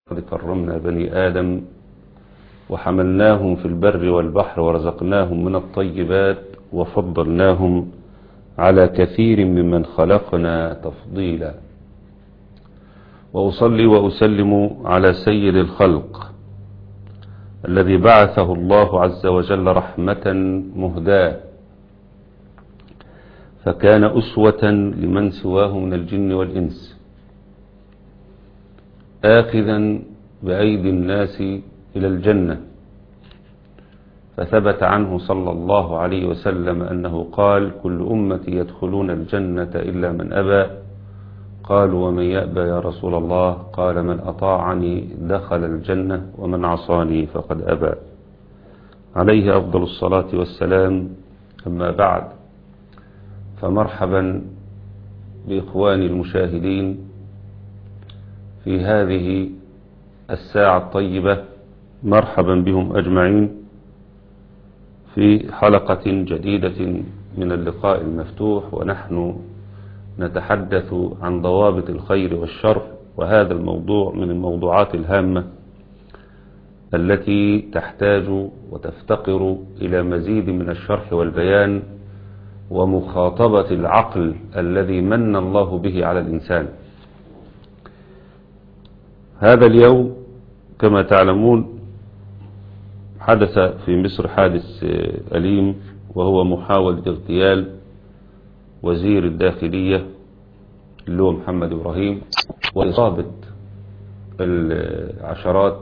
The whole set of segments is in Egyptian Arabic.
قد كرمنا بني آدم وحملناهم في البر والبحر ورزقناهم من الطيبات وفضلناهم على كثير ممن خلقنا تفضيلا وأصلي وأسلم على سيد الخلق الذي بعثه الله عز وجل رحمة مهداة فكان أسوة لمن سواه من الجن والإنس آخذا بأيدي الناس إلى الجنة فثبت عنه صلى الله عليه وسلم أنه قال كل أمتي يدخلون الجنة إلا من أبى قالوا ومن يأبى يا رسول الله قال من أطاعني دخل الجنة ومن عصاني فقد أبى عليه أفضل الصلاة والسلام أما بعد فمرحبا بإخواني المشاهدين في هذه الساعة الطيبة مرحبا بهم أجمعين في حلقة جديدة من اللقاء المفتوح ونحن نتحدث عن ضوابط الخير والشر وهذا الموضوع من الموضوعات الهامة التي تحتاج وتفتقر إلى مزيد من الشرح والبيان ومخاطبة العقل الذي من الله به على الإنسان هذا اليوم كما تعلمون حدث في مصر حادث أليم وهو محاولة اغتيال وزير الداخلية اللي هو محمد إبراهيم وإصابة العشرات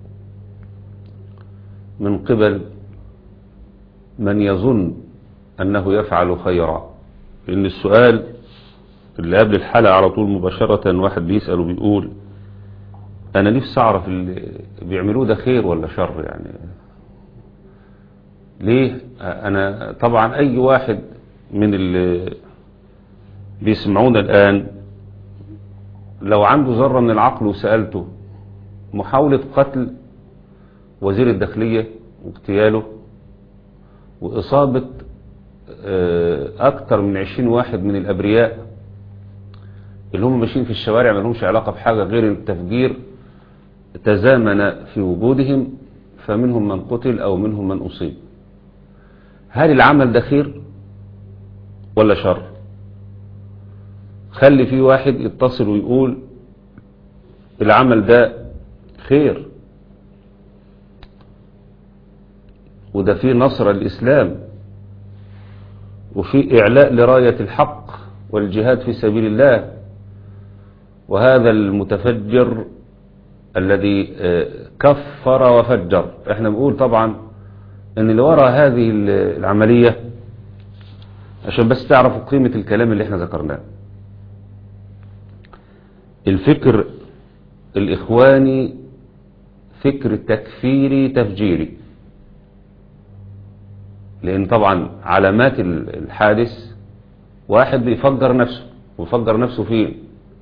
من قبل من يظن أنه يفعل خيرا لأن السؤال اللي قبل الحلقة على طول مباشرة واحد بيسأل وبيقول أنا نفسي أعرف اللي بيعملوه ده خير ولا شر يعني ليه أنا طبعا أي واحد من اللي بيسمعونا الآن لو عنده ذرة من العقل وسألته محاولة قتل وزير الداخلية واغتياله وإصابة أكثر من عشرين واحد من الأبرياء اللي هم ماشيين في الشوارع ما لهمش علاقة بحاجة غير التفجير تزامن في وجودهم فمنهم من قتل أو منهم من أصيب هل العمل ده خير ولا شر خلي في واحد يتصل ويقول العمل ده خير وده فيه نصر الإسلام وفي إعلاء لراية الحق والجهاد في سبيل الله وهذا المتفجر الذي كفر وفجر احنا بنقول طبعا ان اللي وراء هذه العملية عشان بس تعرفوا قيمة الكلام اللي احنا ذكرناه الفكر الاخواني فكر تكفيري تفجيري لان طبعا علامات الحادث واحد بيفجر نفسه ويفجر نفسه فين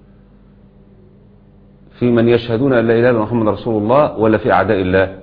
في من يشهدون أن لا إله إلا محمد رسول الله ولا في أعداء الله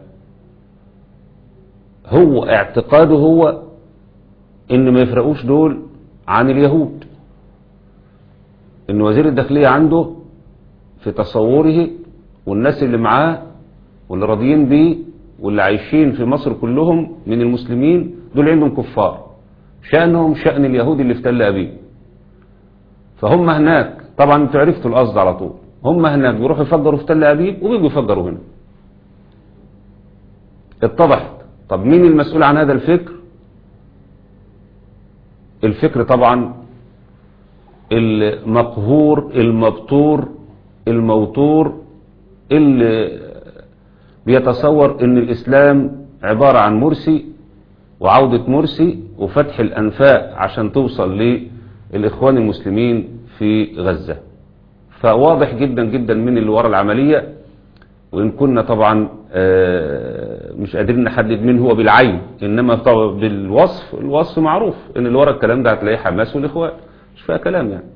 هو اعتقاده هو ان ما يفرقوش دول عن اليهود ان وزير الداخلية عنده في تصوره والناس اللي معاه واللي راضيين بيه واللي عايشين في مصر كلهم من المسلمين دول عندهم كفار شأنهم شأن اليهود اللي في تل أبيب فهم هناك طبعا انتوا عرفتوا القصد على طول هم هناك بيروحوا يفجروا في تل أبيب وبيجوا يفجروا هنا اتضحت طب مين المسؤول عن هذا الفكر الفكر طبعا المقهور المبتور الموتور اللي بيتصور ان الاسلام عبارة عن مرسي وعودة مرسي وفتح الانفاق عشان توصل للاخوان المسلمين في غزة فواضح جدا جدا من اللي ورا العملية وإن كنا طبعا مش قادرين نحدد مين هو بالعين إنما طبعا بالوصف الوصف معروف إن اللي ورا الكلام ده هتلاقيه حماس والإخوان مش فيها كلام يعني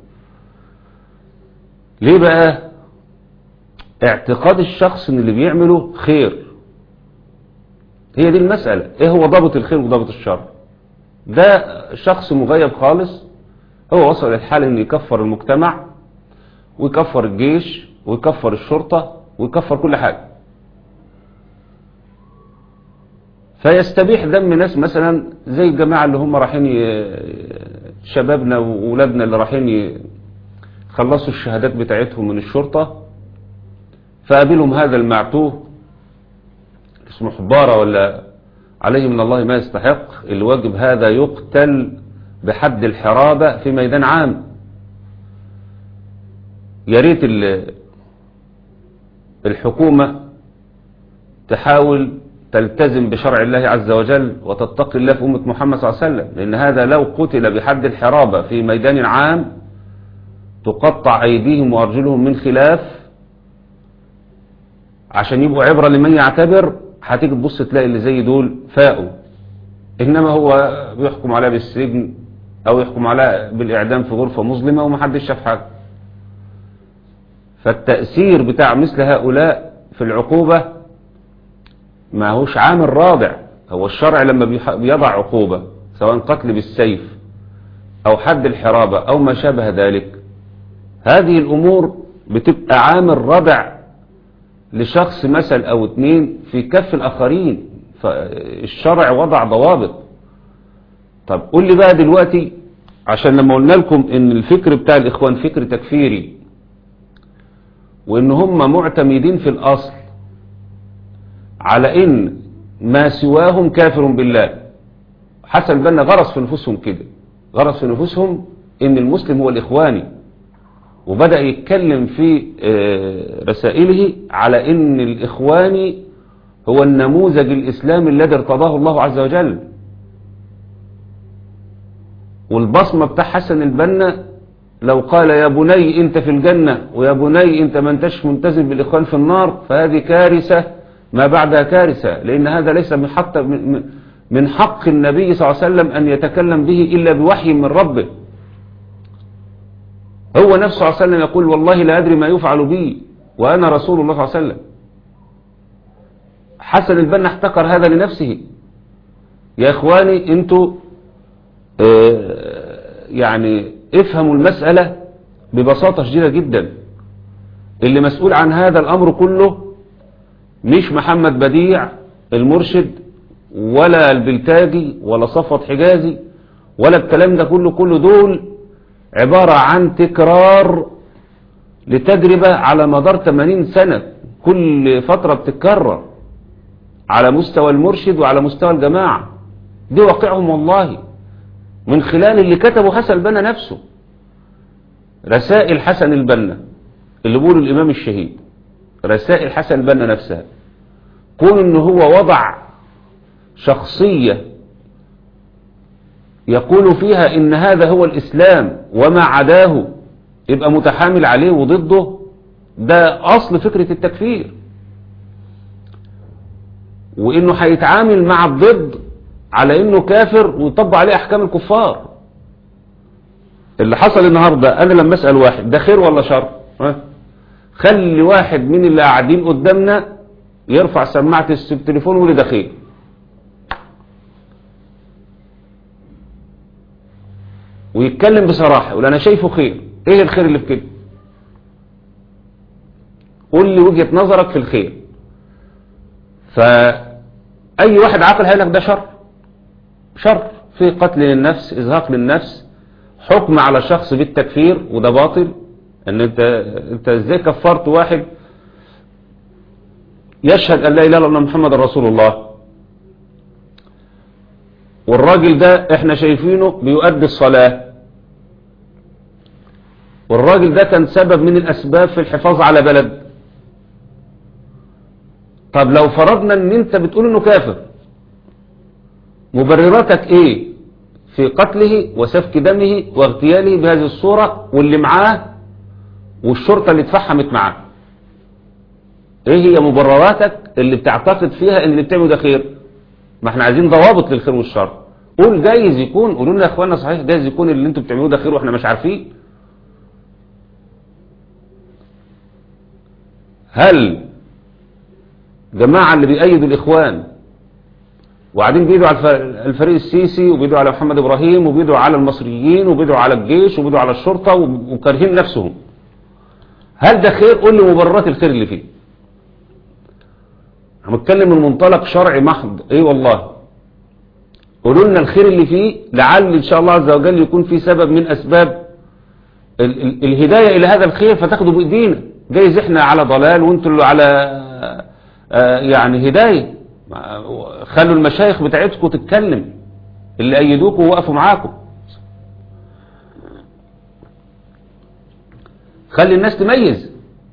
ليه بقى اعتقاد الشخص ان اللي بيعمله خير هي دي المسألة ايه هو ضابط الخير وضابط الشر ده شخص مغيب خالص هو وصل للحال انه يكفر المجتمع ويكفر الجيش ويكفر الشرطة ويكفر كل حاجة فيستبيح دم ناس مثلا زي الجماعة اللي هم رايحين ي- شبابنا وولادنا اللي رايحين يخلصوا الشهادات بتاعتهم من الشرطة فقابلهم هذا المعتوه اسمه حبارة ولا عليه من الله ما يستحق الواجب هذا يقتل بحد الحرابة في ميدان عام يا ريت ال- الحكومة تحاول تلتزم بشرع الله عز وجل وتتقي الله في أمة محمد صلى الله عليه وسلم لأن هذا لو قتل بحد الحرابة في ميدان عام تقطع أيديهم وأرجلهم من خلاف عشان يبقوا عبرة لمن يعتبر هتيجي تبص تلاقي اللي زي دول فاقوا إنما هو بيحكم عليها بالسجن أو يحكم عليها بالإعدام في غرفة مظلمة ومحدش شاف حاجة فالتأثير بتاع مثل هؤلاء في العقوبة ما هوش عامل رابع هو الشرع لما بيح- بيضع عقوبة سواء قتل بالسيف أو حد الحرابة أو ما شابه ذلك هذه الأمور بتبقى عامل رابع لشخص مثل أو اتنين في كف الآخرين فالشرع وضع ضوابط طب قول لي بقى دلوقتي عشان لما قلنا لكم ان الفكر بتاع الإخوان فكر تكفيري وان هم معتمدين في الأصل على ان ما سواهم كافر بالله حسن البنا غرس في نفوسهم كده غرس في نفوسهم ان المسلم هو الاخواني وبدأ يتكلم في آه، رسائله على ان الاخواني هو النموذج الاسلامي الذي ارتضاه الله عز وجل والبصمة بتاع حسن البنا لو قال يا بني انت في الجنة ويا بني انت ما انتش ملتزم بالاخوان في النار فهذه كارثة ما بعدها كارثة لان هذا ليس من حق من- من حق النبي صلى الله عليه وسلم ان يتكلم به الا بوحي من ربه هو نفسه صلى الله عليه وسلم يقول والله لا ادري ما يفعل بي وانا رسول الله صلى الله عليه وسلم حسن البنا احتقر هذا لنفسه يا اخواني انتوا آه، يعني افهموا المسألة ببساطة شديدة جدا اللي مسؤول عن هذا الأمر كله مش محمد بديع المرشد ولا البلتاجي ولا صفوت حجازي ولا الكلام ده كله كله دول عبارة عن تكرار لتجربة على مدار 80 سنة كل فترة بتتكرر على مستوى المرشد وعلى مستوى الجماعة دي واقعهم والله من خلال اللي كتبه حسن البنا نفسه رسائل حسن البنا اللي بيقوله الإمام الشهيد رسائل حسن البنا نفسها كون ان هو وضع شخصية يقول فيها ان هذا هو الإسلام وما عداه يبقى متحامل عليه وضده ده أصل فكرة التكفير وانه هيتعامل مع الضد على انه كافر ويطبق عليه احكام الكفار اللي حصل النهاردة انا لما اسأل واحد ده خير ولا شر ها؟ خلي واحد من اللي قاعدين قدامنا يرفع سماعة التليفون ويقول ده خير ويتكلم بصراحة يقول انا شايفه خير ايه الخير اللي في كده قول لي وجهة نظرك في الخير فأي واحد عاقل هيقول لك ده شر شر في قتل للنفس إزهاق للنفس حكم على شخص بالتكفير وده باطل ان انت انت ازاي كفرت واحد يشهد ان لا اله الا الله محمد رسول الله والراجل ده احنا شايفينه بيؤدي الصلاة والراجل ده كان سبب من الاسباب في الحفاظ على بلد طب لو فرضنا ان انت بتقول انه كافر مبرراتك ايه في قتله وسفك دمه واغتياله بهذه الصورة واللي معاه والشرطة اللي اتفحمت معاه ايه هي مبرراتك اللي بتعتقد فيها ان اللي بتعمله ده خير ما احنا عايزين ضوابط للخير والشر قول جايز يكون قولوا لنا يا اخوانا صحيح جايز يكون اللي انتوا بتعملوه ده خير واحنا مش عارفين هل جماعة اللي بيأيدوا الإخوان وقاعدين بيدوا على الف- الفريق السيسي وبيدوا على محمد إبراهيم وبيدوا على المصريين وبيدوا على الجيش وبيدوا على الشرطة وب- وكارهين نفسهم هل ده خير قول لي مبررات الخير اللي فيه احنا بنتكلم من منطلق شرعي محض ايه والله قولوا لنا الخير اللي فيه لعل ان شاء الله عز وجل يكون في سبب من اسباب ال ال الهداية الى هذا الخير فتاخدوا بايدينا جايز احنا على ضلال وانتوا اللي على آه يعني هداية خلوا المشايخ بتاعتكم تتكلم اللي ايدوكم ووقفوا معاكم خلي الناس تميز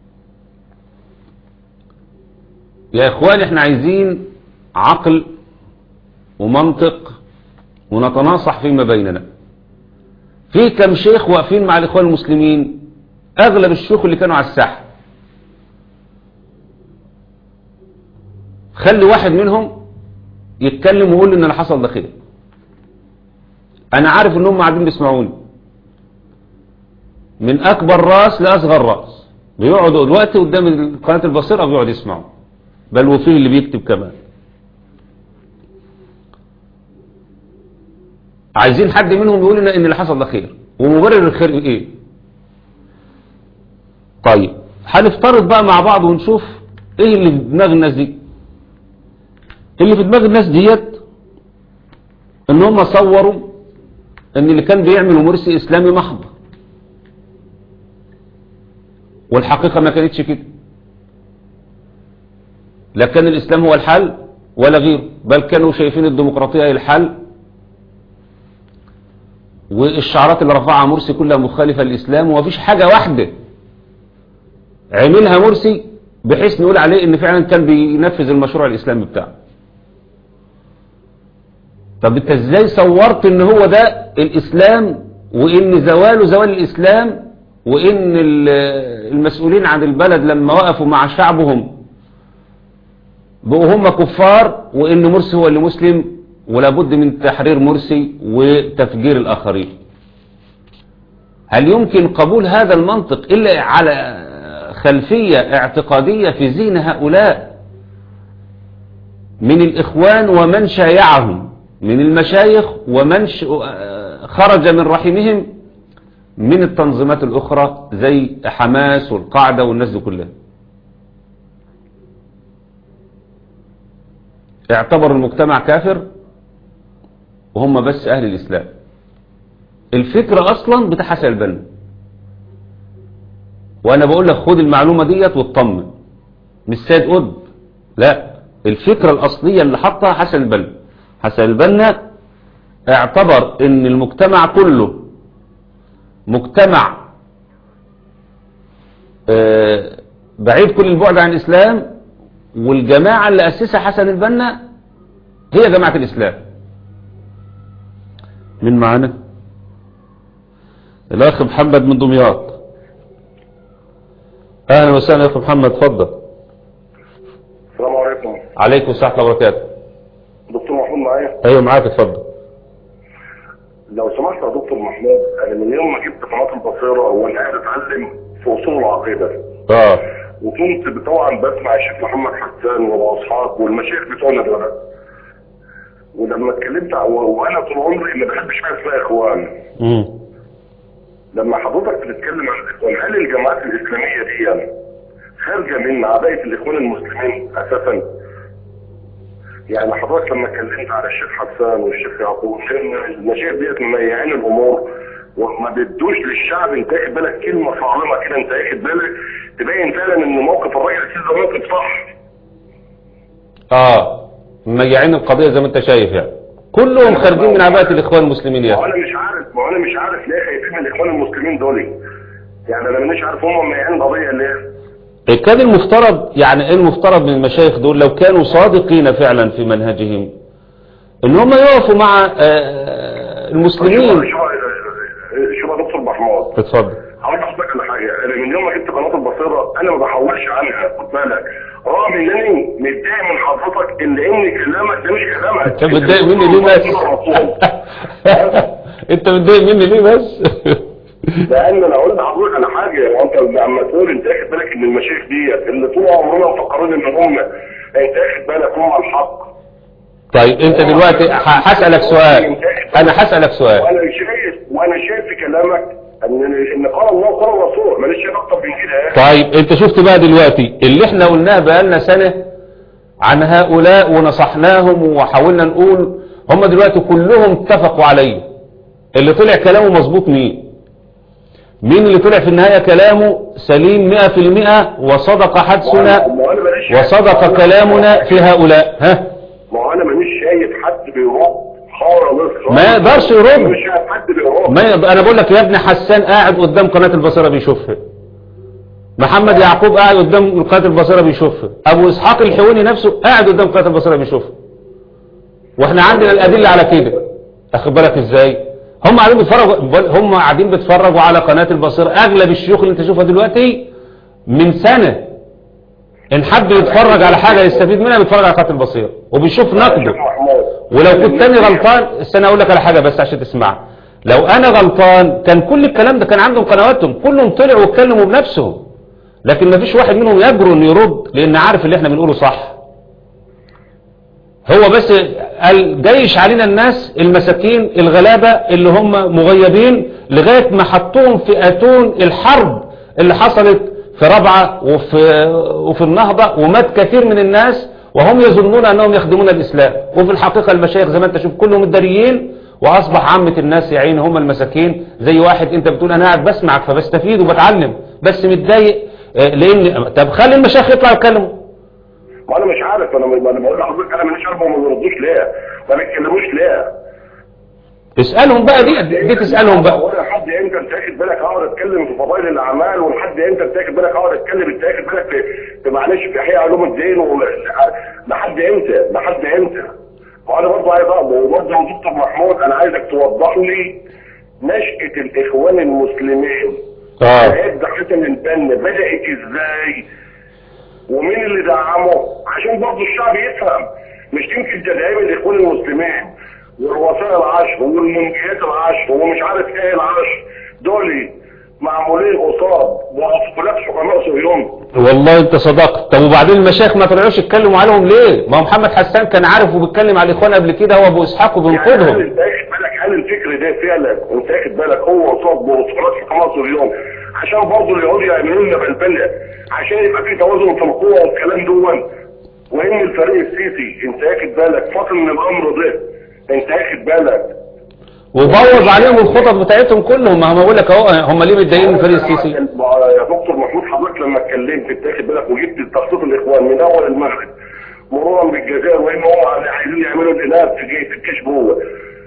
يا اخوان احنا عايزين عقل ومنطق ونتناصح فيما بيننا في كم شيخ واقفين مع الاخوان المسلمين اغلب الشيوخ اللي كانوا على الساحه خلي واحد منهم يتكلم ويقول ان اللي حصل ده خير انا عارف ان هم قاعدين بيسمعوني من اكبر راس لاصغر راس بيقعدوا دلوقتي قدام قناه البصيره بيقعد يسمعوا بل وفيه اللي بيكتب كمان عايزين حد منهم يقول لنا ان اللي حصل ده خير ومبرر الخير ايه طيب هنفترض بقى مع بعض ونشوف ايه اللي في دماغ الناس دي اللي في دماغ الناس ديت ان هم صوروا ان اللي كان بيعملوا مرسي اسلامي محض والحقيقة ما كانتش كده لا كان الاسلام هو الحل ولا غيره بل كانوا شايفين الديمقراطية هي الحل والشعارات اللي رفعها مرسي كلها مخالفة للإسلام ومفيش حاجة واحدة عملها مرسي بحيث نقول عليه ان فعلا كان بينفذ المشروع الإسلامي بتاعه طب انت ازاي صورت ان هو ده الإسلام وان زواله زوال الإسلام وان المسؤولين عن البلد لما وقفوا مع شعبهم بقوا هم كفار وان مرسي هو اللي مسلم ولا بد من تحرير مرسي وتفجير الآخرين هل يمكن قبول هذا المنطق إلا على خلفية اعتقادية في ذهن هؤلاء من الإخوان ومن شايعهم من المشايخ ومن خرج من رحمهم من التنظيمات الأخرى زي حماس والقاعدة والناس دي كلها اعتبر المجتمع كافر وهم بس أهل الإسلام الفكرة أصلا بتاع حسن البنا وأنا بقول لك خد المعلومة ديت واطمن مش سيد قطب لا الفكرة الأصلية اللي حطها حسن البنا حسن البنا اعتبر ان المجتمع كله مجتمع اه بعيد كل البعد عن الإسلام والجماعة اللي أسسها حسن البنا هي جماعة الإسلام مين معانا الاخ محمد من دمياط اهلا وسهلا يا اخ محمد اتفضل السلام عليكم عليكم السلام ورحمه الله وبركاته دكتور محمود معايا ايوه معاك اتفضل لو سمحت يا دكتور محمود انا من يوم ما جبت قناه البصيره وانا قاعد اتعلم في اصول العقيده اه وكنت طبعا بسمع الشيخ محمد حسان واصحاب والمشايخ بتوعنا دول ولما اتكلمت ع- و- وانا طول عمري ما بحبش حاجه اسمها اخوان امم لما حضرتك بتتكلم عن الاخوان هل الجماعات الاسلاميه دي خارجه من عبايه الاخوان المسلمين اساسا؟ يعني حضرتك لما اتكلمت على الشيخ حسان والشيخ يعقوب كان المشايخ ديت مميعين الامور وما بيدوش للشعب انت واخد بالك كلمه صارمه كده انت واخد بالك تبين فعلا ان موقف الراجل السيد ده موقف صح اه مجاعين القضيه زي ما انت شايف يعني كلهم خارجين من عباءه الاخوان المسلمين يا ما اخي انا مش عارف ما انا مش عارف ليه خايفين من الاخوان المسلمين دول يعني انا مش عارف هم مميعين القضيه ليه كان المفترض يعني ايه المفترض من المشايخ دول لو كانوا صادقين فعلا في منهجهم ان هم يقفوا مع آه، شوف المسلمين شوف شوف يا دكتور محمود اتفضل هقول لحضرتك على حاجه انا من يوم ما جبت قناه البصيره انا ما بحولش عنها خد بالك رغم انني متضايق من حضرتك ان ان كلامك ده مش كلامك انت متضايق مني ليه بس انت متضايق مني ليه بس لان انا اقول لحضرتك على حاجه وانت لما تقول انت واخد بالك ان المشايخ ديت اللي طول عمرنا مفكرين ان هم انت واخد بالك هم الحق طيب انت دلوقتي ه- هسألك سؤال انا هسألك سؤال وانا شايف وانا شايف في كلامك ان ان قال الله وقال الرسول ماليش شايف اكتر من كده يا اخي طيب انت شفت بقى دلوقتي اللي احنا قلناه بقالنا سنة عن هؤلاء ونصحناهم وحاولنا نقول هم دلوقتي كلهم اتفقوا عليه اللي طلع كلامه مظبوط مين مين اللي طلع في النهاية كلامه سليم مئة في المئة وصدق حدسنا ما هو أنا ماليش شايف- وصدق كلامنا في هؤلاء ها ما هو انا مانيش شايف حد بيرد خالص ما يقدرش يرد. مش شايف حد بيرد ما يض... انا بقول لك يا ابني حسان قاعد قدام قناة البصيرة بيشوفها محمد يعقوب قاعد قدام قناة البصيرة بيشوفها ابو اسحاق الحويني نفسه قاعد قدام قناة البصيرة بيشوفها واحنا عندنا الادلة على كده اخد بالك ازاي هم قاعدين بيتفرجوا بقول- هم قاعدين بيتفرجوا على قناة البصيرة اغلب الشيوخ اللي انت تشوفها دلوقتي من سنة ان حد يتفرج على حاجة يستفيد منها بيتفرج على قناة البصيرة وبيشوف نقده شيخ محمود ولو كنت انا غلطان استنى اقول لك على حاجه بس عشان تسمع لو انا غلطان كان كل الكلام ده كان عندهم قنواتهم كلهم طلعوا واتكلموا بنفسهم لكن ما فيش واحد منهم يجرؤ انه يرد لان عارف اللي احنا بنقوله صح هو بس قال جيش علينا الناس المساكين الغلابة اللي هم مغيبين لغاية ما حطوهم في اتون الحرب اللي حصلت في ربعة وفي, وفي النهضة ومات كثير من الناس وهم يظنون انهم يخدمون الاسلام وفي الحقيقة المشايخ زي ما انت شوف كلهم الداريين واصبح عامة الناس يا عيني هم المساكين زي واحد انت بتقول انا قاعد بسمعك فبستفيد وبتعلم بس متضايق آه، لان طب خلي المشايخ يطلعوا يتكلموا ما انا مش عارف انا ما انا بقول لحضرتك انا مانيش عارف هم ما بيردوش ليه ما بيتكلموش ليه اسألهم بقى دي, دي تسألهم بقى هو أنا لحد امتى انت واخد بالك اقعد اتكلم في فضائل الاعمال ولحد امتى انت واخد بالك اقعد اتكلم انت واخد بالك في, في معلش في احياء علوم الدين و- لحد امتى لحد امتى ما انا برضه عايز اقبل وبرضه يا دكتور محمود انا عايزك توضح لي نشأة الاخوان المسلمين اه هيبدا حسن البنا بدأت ازاي ومين اللي دعمه عشان برضه الشعب يفهم مش تمكن تدعيم الاخوان المسلمين والوسائل العشر والمنجيات العشر ومش عارف ايه العشر دول معمولين قصاد وفلات حكماء صهيون والله انت صدقت طب وبعدين المشايخ ما طلعوش يتكلموا عليهم ليه ما هو محمد حسان كان عارف وبيتكلم على الاخوان قبل كده هو ابو اسحاق يعني هل وبينقذهم انت واخد بالك هل الفكر ده فعلا انت واخد بالك هو قصاد وفلات حكماء صهيون عشان برضه اليهود يعملوا لنا بلبله عشان يبقى في توازن في القوه والكلام دون وان الفريق السيسي انت واخد بالك فاطم من الامر ده انت واخد بالك وبوظ عليهم الخطط بتاعتهم كلهم ما هم بقول لك اهو هم ليه متضايقين من الفريق السيسي يا دكتور محمود حضرتك لما اتكلمت انت واخد بالك وجبت تخطيط الاخوان من اول المغرب مرورا بالجزائر وان هم عايزين يعملوا الاناب في جيش في الجيش جوه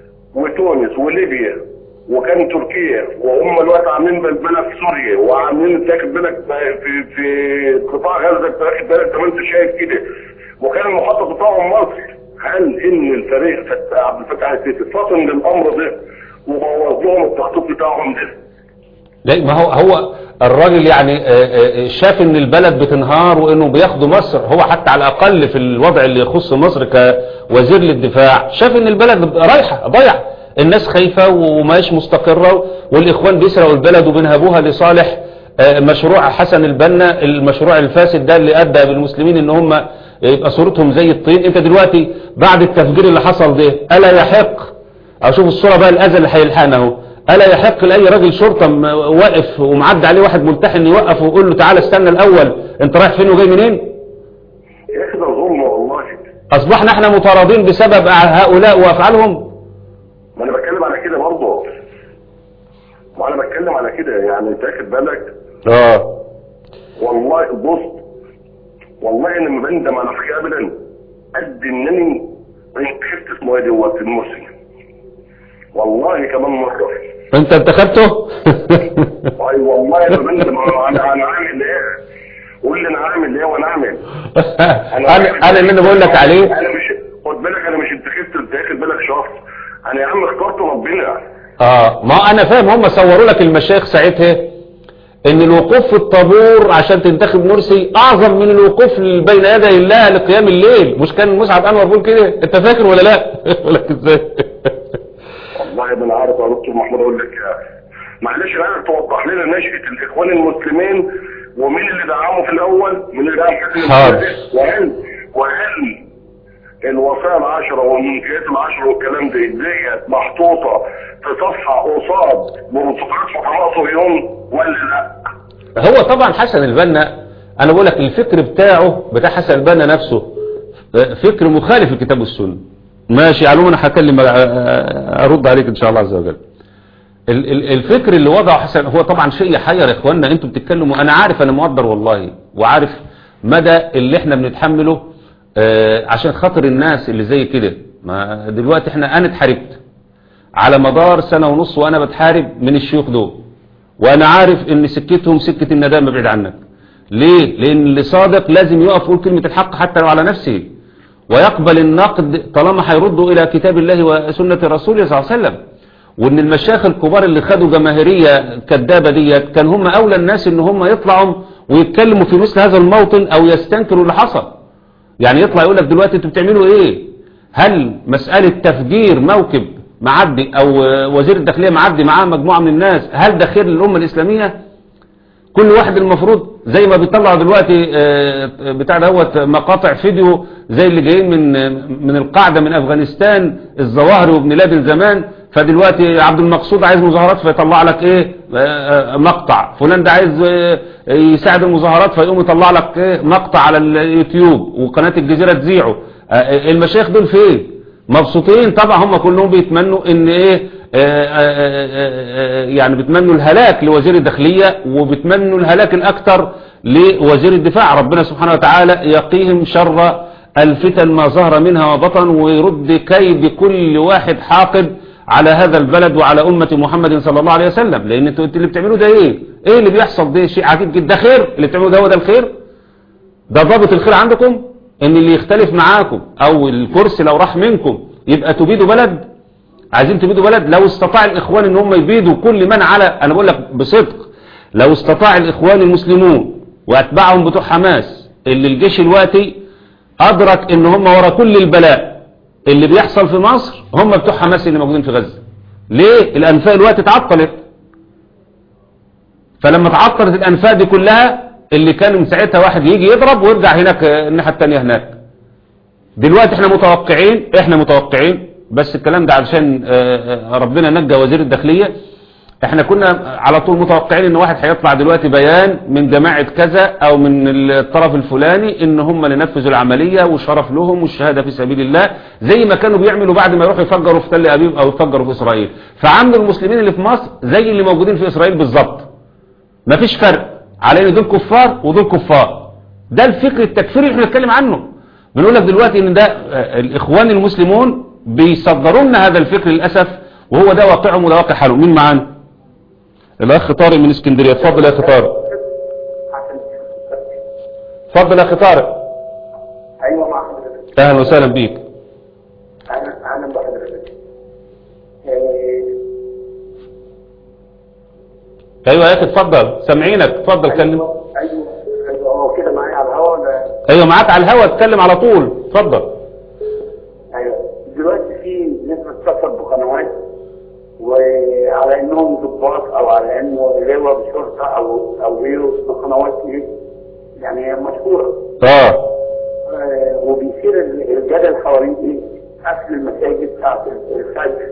وتونس وليبيا وكان تركيا وهم الوقت عاملين بلبله في سوريا وعاملين تاخد بالك في في قطاع غزه انت واخد بالك زي ما انت شايف كده وكان المخطط بتاعهم مصر هل ان الفريق فت- عبد الفتاح السيسي فاطن للامر ده وبوظ لهم التخطيط بتاعهم ده لا ما هو هو الراجل يعني آه، آه، شاف ان البلد بتنهار وانه بياخدوا مصر هو حتى على الاقل في الوضع اللي يخص مصر كوزير للدفاع شاف ان البلد رايحه ضايعه الناس خايفه وماش مستقره والاخوان بيسرقوا البلد وبينهبوها لصالح آه، مشروع حسن البنا المشروع الفاسد ده اللي ادى بالمسلمين ان هم يبقى صورتهم زي الطين انت دلوقتي بعد التفجير اللي حصل ده الا يحق او شوف الصورة بقى الأذى اللي هيلحقنا اهو ألا يحق لأي راجل شرطة م- واقف ومعدي عليه واحد ملتحن يوقف ويقول له تعالى استنى الأول أنت رايح فين وجاي منين؟ يا اخي ده ظلم والله أصبحنا احنا مطاردين بسبب هؤلاء وأفعالهم ما انا بتكلم على كده برضه ما انا بتكلم على كده يعني انت واخد بالك اه والله بص والله انا ما بندم على حاجه ابدا قد انني انتخبت اسمه ايه دوت المرسي والله كمان مره أنت انتخبته؟ اي والله انا بندم انا انا أنا عامل ايه قول لي انا عامل ايه وانا اعمل أنا أنا اللي أنا بقول لك عليه انا مش خد بالك انا مش انتخبت انت واخد بالك شخص انا يا عم اخترت ربنا اه ما انا فاهم هم صوروا لك المشايخ ساعتها ان الوقوف في الطابور عشان تنتخب مرسي اعظم من الوقوف بين يدي الله لقيام الليل مش كان مسعد انور بيقول كده انت فاكر ولا لا يقول لك ازاي والله ما انا عارف يا دكتور محمود اقول لك يا معلش انا عايزك توضح لنا نشأة الاخوان المسلمين ومين اللي دعمه في الاول مين اللي دعم حسن حاضر. البنا وهل وهل الوصايا العشرة والمنكرات العشرة والكلام ده ديت محطوطة في صفحة قصاد بروتوكولات حكماء صهيون ولا لا؟ هو طبعا حسن البنا انا بقول لك الفكر بتاعه بتاع حسن البنا نفسه آه، فكر مخالف للكتاب والسنة ماشي علوم انا هكلم آه، آه، ارد عليك ان شاء الله عز وجل ال- ال- الفكر اللي وضعه حسن هو طبعا شيء يحير يا اخوانا انتوا بتتكلموا انا عارف انا مقدر والله وعارف مدى اللي احنا بنتحمله آه، عشان خاطر الناس اللي زي كده ما دلوقتي احنا انا اتحاربت على مدار سنة ونص وانا بتحارب من الشيوخ دول وانا عارف ان سكتهم سكة الندامة بعيد عنك ليه لان اللي صادق لازم يقف يقول كلمة الحق حتى لو على نفسه ويقبل النقد طالما هيردوا الى كتاب الله وسنة رسوله صلى الله عليه وسلم وان المشايخ الكبار اللي خدوا جماهيرية كدابة ديت كان هم اولى الناس ان هم يطلعوا ويتكلموا في مثل هذا الموطن او يستنكروا اللي حصل يعني يطلع يقول لك دلوقتي انتوا بتعملوا ايه هل مسألة تفجير موكب معدي او وزير الداخلية معدي معاه مجموعة من الناس هل ده خير للأمة الإسلامية كل واحد المفروض زي ما بيطلع دلوقتي آه، بتاع دوت مقاطع فيديو زي اللي جايين من من القاعدة من أفغانستان الظواهر وابن لادن زمان فدلوقتي عبد المقصود عايز مظاهرات فيطلع لك ايه آه، آه، مقطع فلان ده عايز آه، يساعد المظاهرات فيقوم يطلع لك ايه مقطع على اليوتيوب وقناة الجزيرة تذيعه آه، المشايخ دول فين مبسوطين طبعا هم كلهم بيتمنوا ان ايه آه، آه، آه، آه، يعني بيتمنوا الهلاك لوزير الداخلية وبيتمنوا الهلاك الاكثر لوزير الدفاع ربنا سبحانه وتعالى يقيهم شر الفتن ما ظهر منها وبطن ويرد كيد كل واحد حاقد على هذا البلد وعلى أمة محمد صلى الله عليه وسلم لأن انتوا اللي بتعملوه ده ايه ايه اللي بيحصل ده شيء عجيب جدا ده خير اللي بتعملوه ده هو ده الخير ده ضابط الخير عندكم ان اللي يختلف معاكم او الكرسي لو راح منكم يبقى تبيدوا بلد عايزين تبيدوا بلد لو استطاع الاخوان ان هم يبيدوا كل من على انا بقول لك بصدق لو استطاع الاخوان المسلمون واتباعهم بتوع حماس اللي الجيش الوقتي ادرك ان هم ورا كل البلاء اللي بيحصل في مصر هم بتوع حماس اللي موجودين في غزة ليه الانفاق الوقت اتعطلت فلما تعطلت الانفاق دي كلها اللي كان من ساعتها واحد يجي يضرب ويرجع هناك آه، الناحية التانية هناك دلوقتي احنا متوقعين احنا متوقعين بس الكلام ده علشان آه، آه، ربنا نجى وزير الداخلية احنا كنا على طول متوقعين ان واحد هيطلع دلوقتي بيان من جماعة كذا او من الطرف الفلاني ان هم اللي نفذوا العملية وشرف لهم والشهادة في سبيل الله زي ما كانوا بيعملوا بعد ما يروحوا يفجروا في تل ابيب او يفجروا في اسرائيل فعملوا المسلمين اللي في مصر زي اللي موجودين في اسرائيل بالظبط مفيش فرق على ان دول كفار ودول كفار ده الفكر التكفيري اللي احنا بنتكلم عنه بنقول لك دلوقتي ان ده آه، الاخوان المسلمون بيصدروا لنا هذا الفكر للاسف وهو ده واقعهم وده واقع حالهم مين معانا الاخ طارق من اسكندريه اتفضل يا اخ طارق اتفضل يا اخ طارق ايوه مع حضرتك اهلا وسهلا بيك اهلا اهلا بحضرتك آه، ايوه يا اخي اتفضل سامعينك اتفضل كلم ايوه ايوه ايوه هو كده معايا على الهواء ولا ايوه معاك على الهوا اتكلم على طول اتفضل ايوه دلوقتي في ناس بتتصل بقنوات وعلى انهم ضباط او على انه لواء بشرطه او او غيره بقنوات ايه يعني هي مشهوره اه آه، وبيصير الجدل حوالين ايه قفل المساجد بتاعت الفجر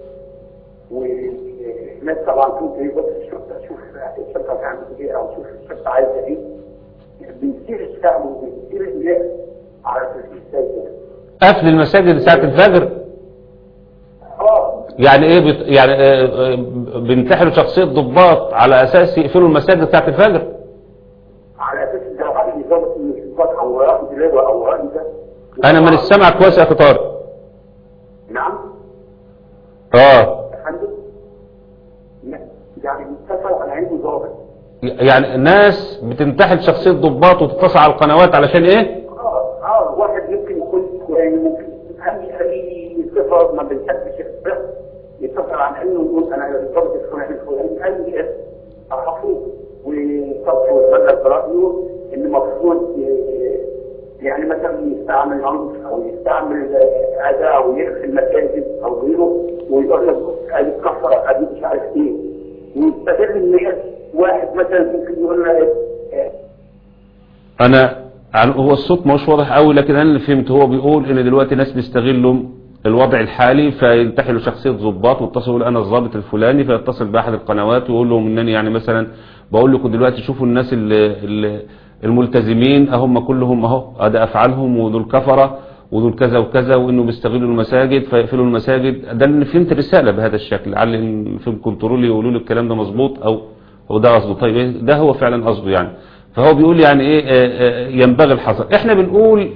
والناس طبعا تقول ايه بص الشرطه شوف الشرطه بتعمل ايه او شوف الشرطه عايزه ايه بيصير الشعب وبيصير الناس على تسجيل سيء قفل المساجد ساعة الفجر اه يعني ايه بت... يعني آه، آه، بينتحلوا شخصية ضباط على اساس يقفلوا المساجد ساعة الفجر على اساس لو حد يظبط ان الضباط او رائد لواء او رائد ده انا من السمع كويس يا اخي طارق نعم اه يا فندم لا، يعني بيتصل على عنده ضابط يعني ناس بتنتحل شخصية ضباط وتتصل على القنوات علشان ايه اه اه واحد ممكن يكون يعني ممكن اي اي صفه ما بنحبش الصفر يتصل عن انه يقول انا الضابط الفلاني الفلاني اي اسم اعرفه ويتصل ويبلغ برايه ان المفروض ي- يعني مثلا يستعمل عنف او يستعمل آه، اذى او يقفل مساجد او غيره ويقول لك بص ادي كفره ادي مش عارف ايه ويستغل الناس واحد مثلا ممكن يقول لك آه، انا عن- هو الصوت مش واضح قوي لكن انا اللي فهمت هو بيقول ان دلوقتي ناس بيستغلوا الوضع الحالي فينتحلوا شخصية ضباط واتصلوا يقول انا الضابط الفلاني فيتصل باحد القنوات ويقول لهم انني يعني مثلا بقول لكم دلوقتي شوفوا الناس اللي, اللي الملتزمين اهم كلهم اهو ادي افعالهم ودول كفره ودول كذا وكذا وانه بيستغلوا المساجد فيقفلوا المساجد ده اللي فهمت الرساله بهذا الشكل على في الكنترول يقولوا لي الكلام ده مظبوط او هو ده قصده طيب إيه؟ ده هو فعلا قصده يعني فهو بيقول يعني ايه آه، آه، ينبغي الحذر احنا بنقول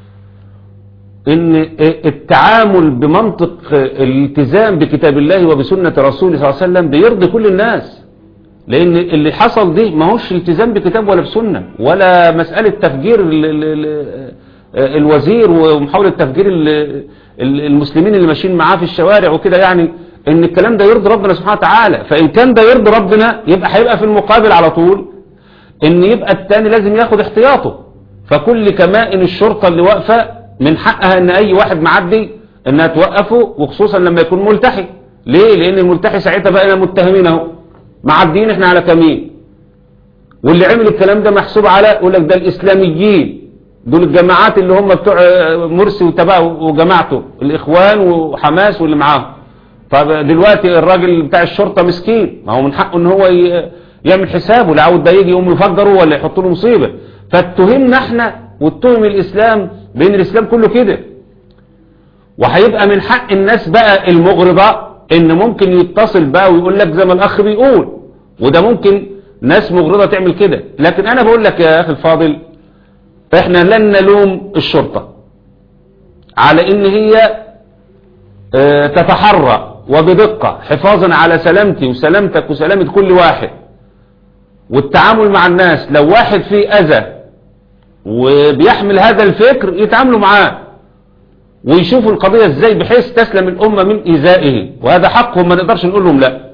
ان التعامل بمنطق الالتزام بكتاب الله وبسنة رسوله صلى الله عليه وسلم بيرضي كل الناس لان اللي حصل دي ما هوش التزام بكتاب ولا بسنة ولا مسألة تفجير ال- ال- ال- الوزير ومحاولة تفجير ال- ال- المسلمين اللي ماشيين معاه في الشوارع وكده يعني ان الكلام ده يرضي ربنا سبحانه وتعالى فان كان ده يرضي ربنا يبقى هيبقى في المقابل على طول ان يبقى التاني لازم ياخد احتياطه فكل كمائن الشرطة اللي واقفة من حقها ان اي واحد معدي انها توقفه وخصوصا لما يكون ملتحي ليه لان الملتحي ساعتها بقى متهمين اهو معديين احنا على كمين واللي عمل الكلام ده محسوب على يقول لك ده الاسلاميين دول الجماعات اللي هم بتوع مرسي وتبعه وجماعته الاخوان وحماس واللي معاهم طب دلوقتي الراجل بتاع الشرطة مسكين ما هو من حقه ان هو ي- يعمل حسابه لا عاوز ده يجي يقوم يفجره ولا يحط له مصيبة فاتهمنا احنا واتهم الاسلام بان الاسلام كله كده وهيبقى من حق الناس بقى المغرضة ان ممكن يتصل بقى ويقول لك زي ما الاخ بيقول وده ممكن ناس مغرضة تعمل كده لكن انا بقول لك يا اخي الفاضل احنا لن نلوم الشرطة على ان هي اه تتحرى وبدقة حفاظا على سلامتي وسلامتك وسلامة كل واحد والتعامل مع الناس لو واحد فيه اذى وبيحمل هذا الفكر يتعاملوا معاه ويشوفوا القضية ازاي بحيث تسلم الامة من ايذائه وهذا حقهم ما نقدرش نقول لهم لا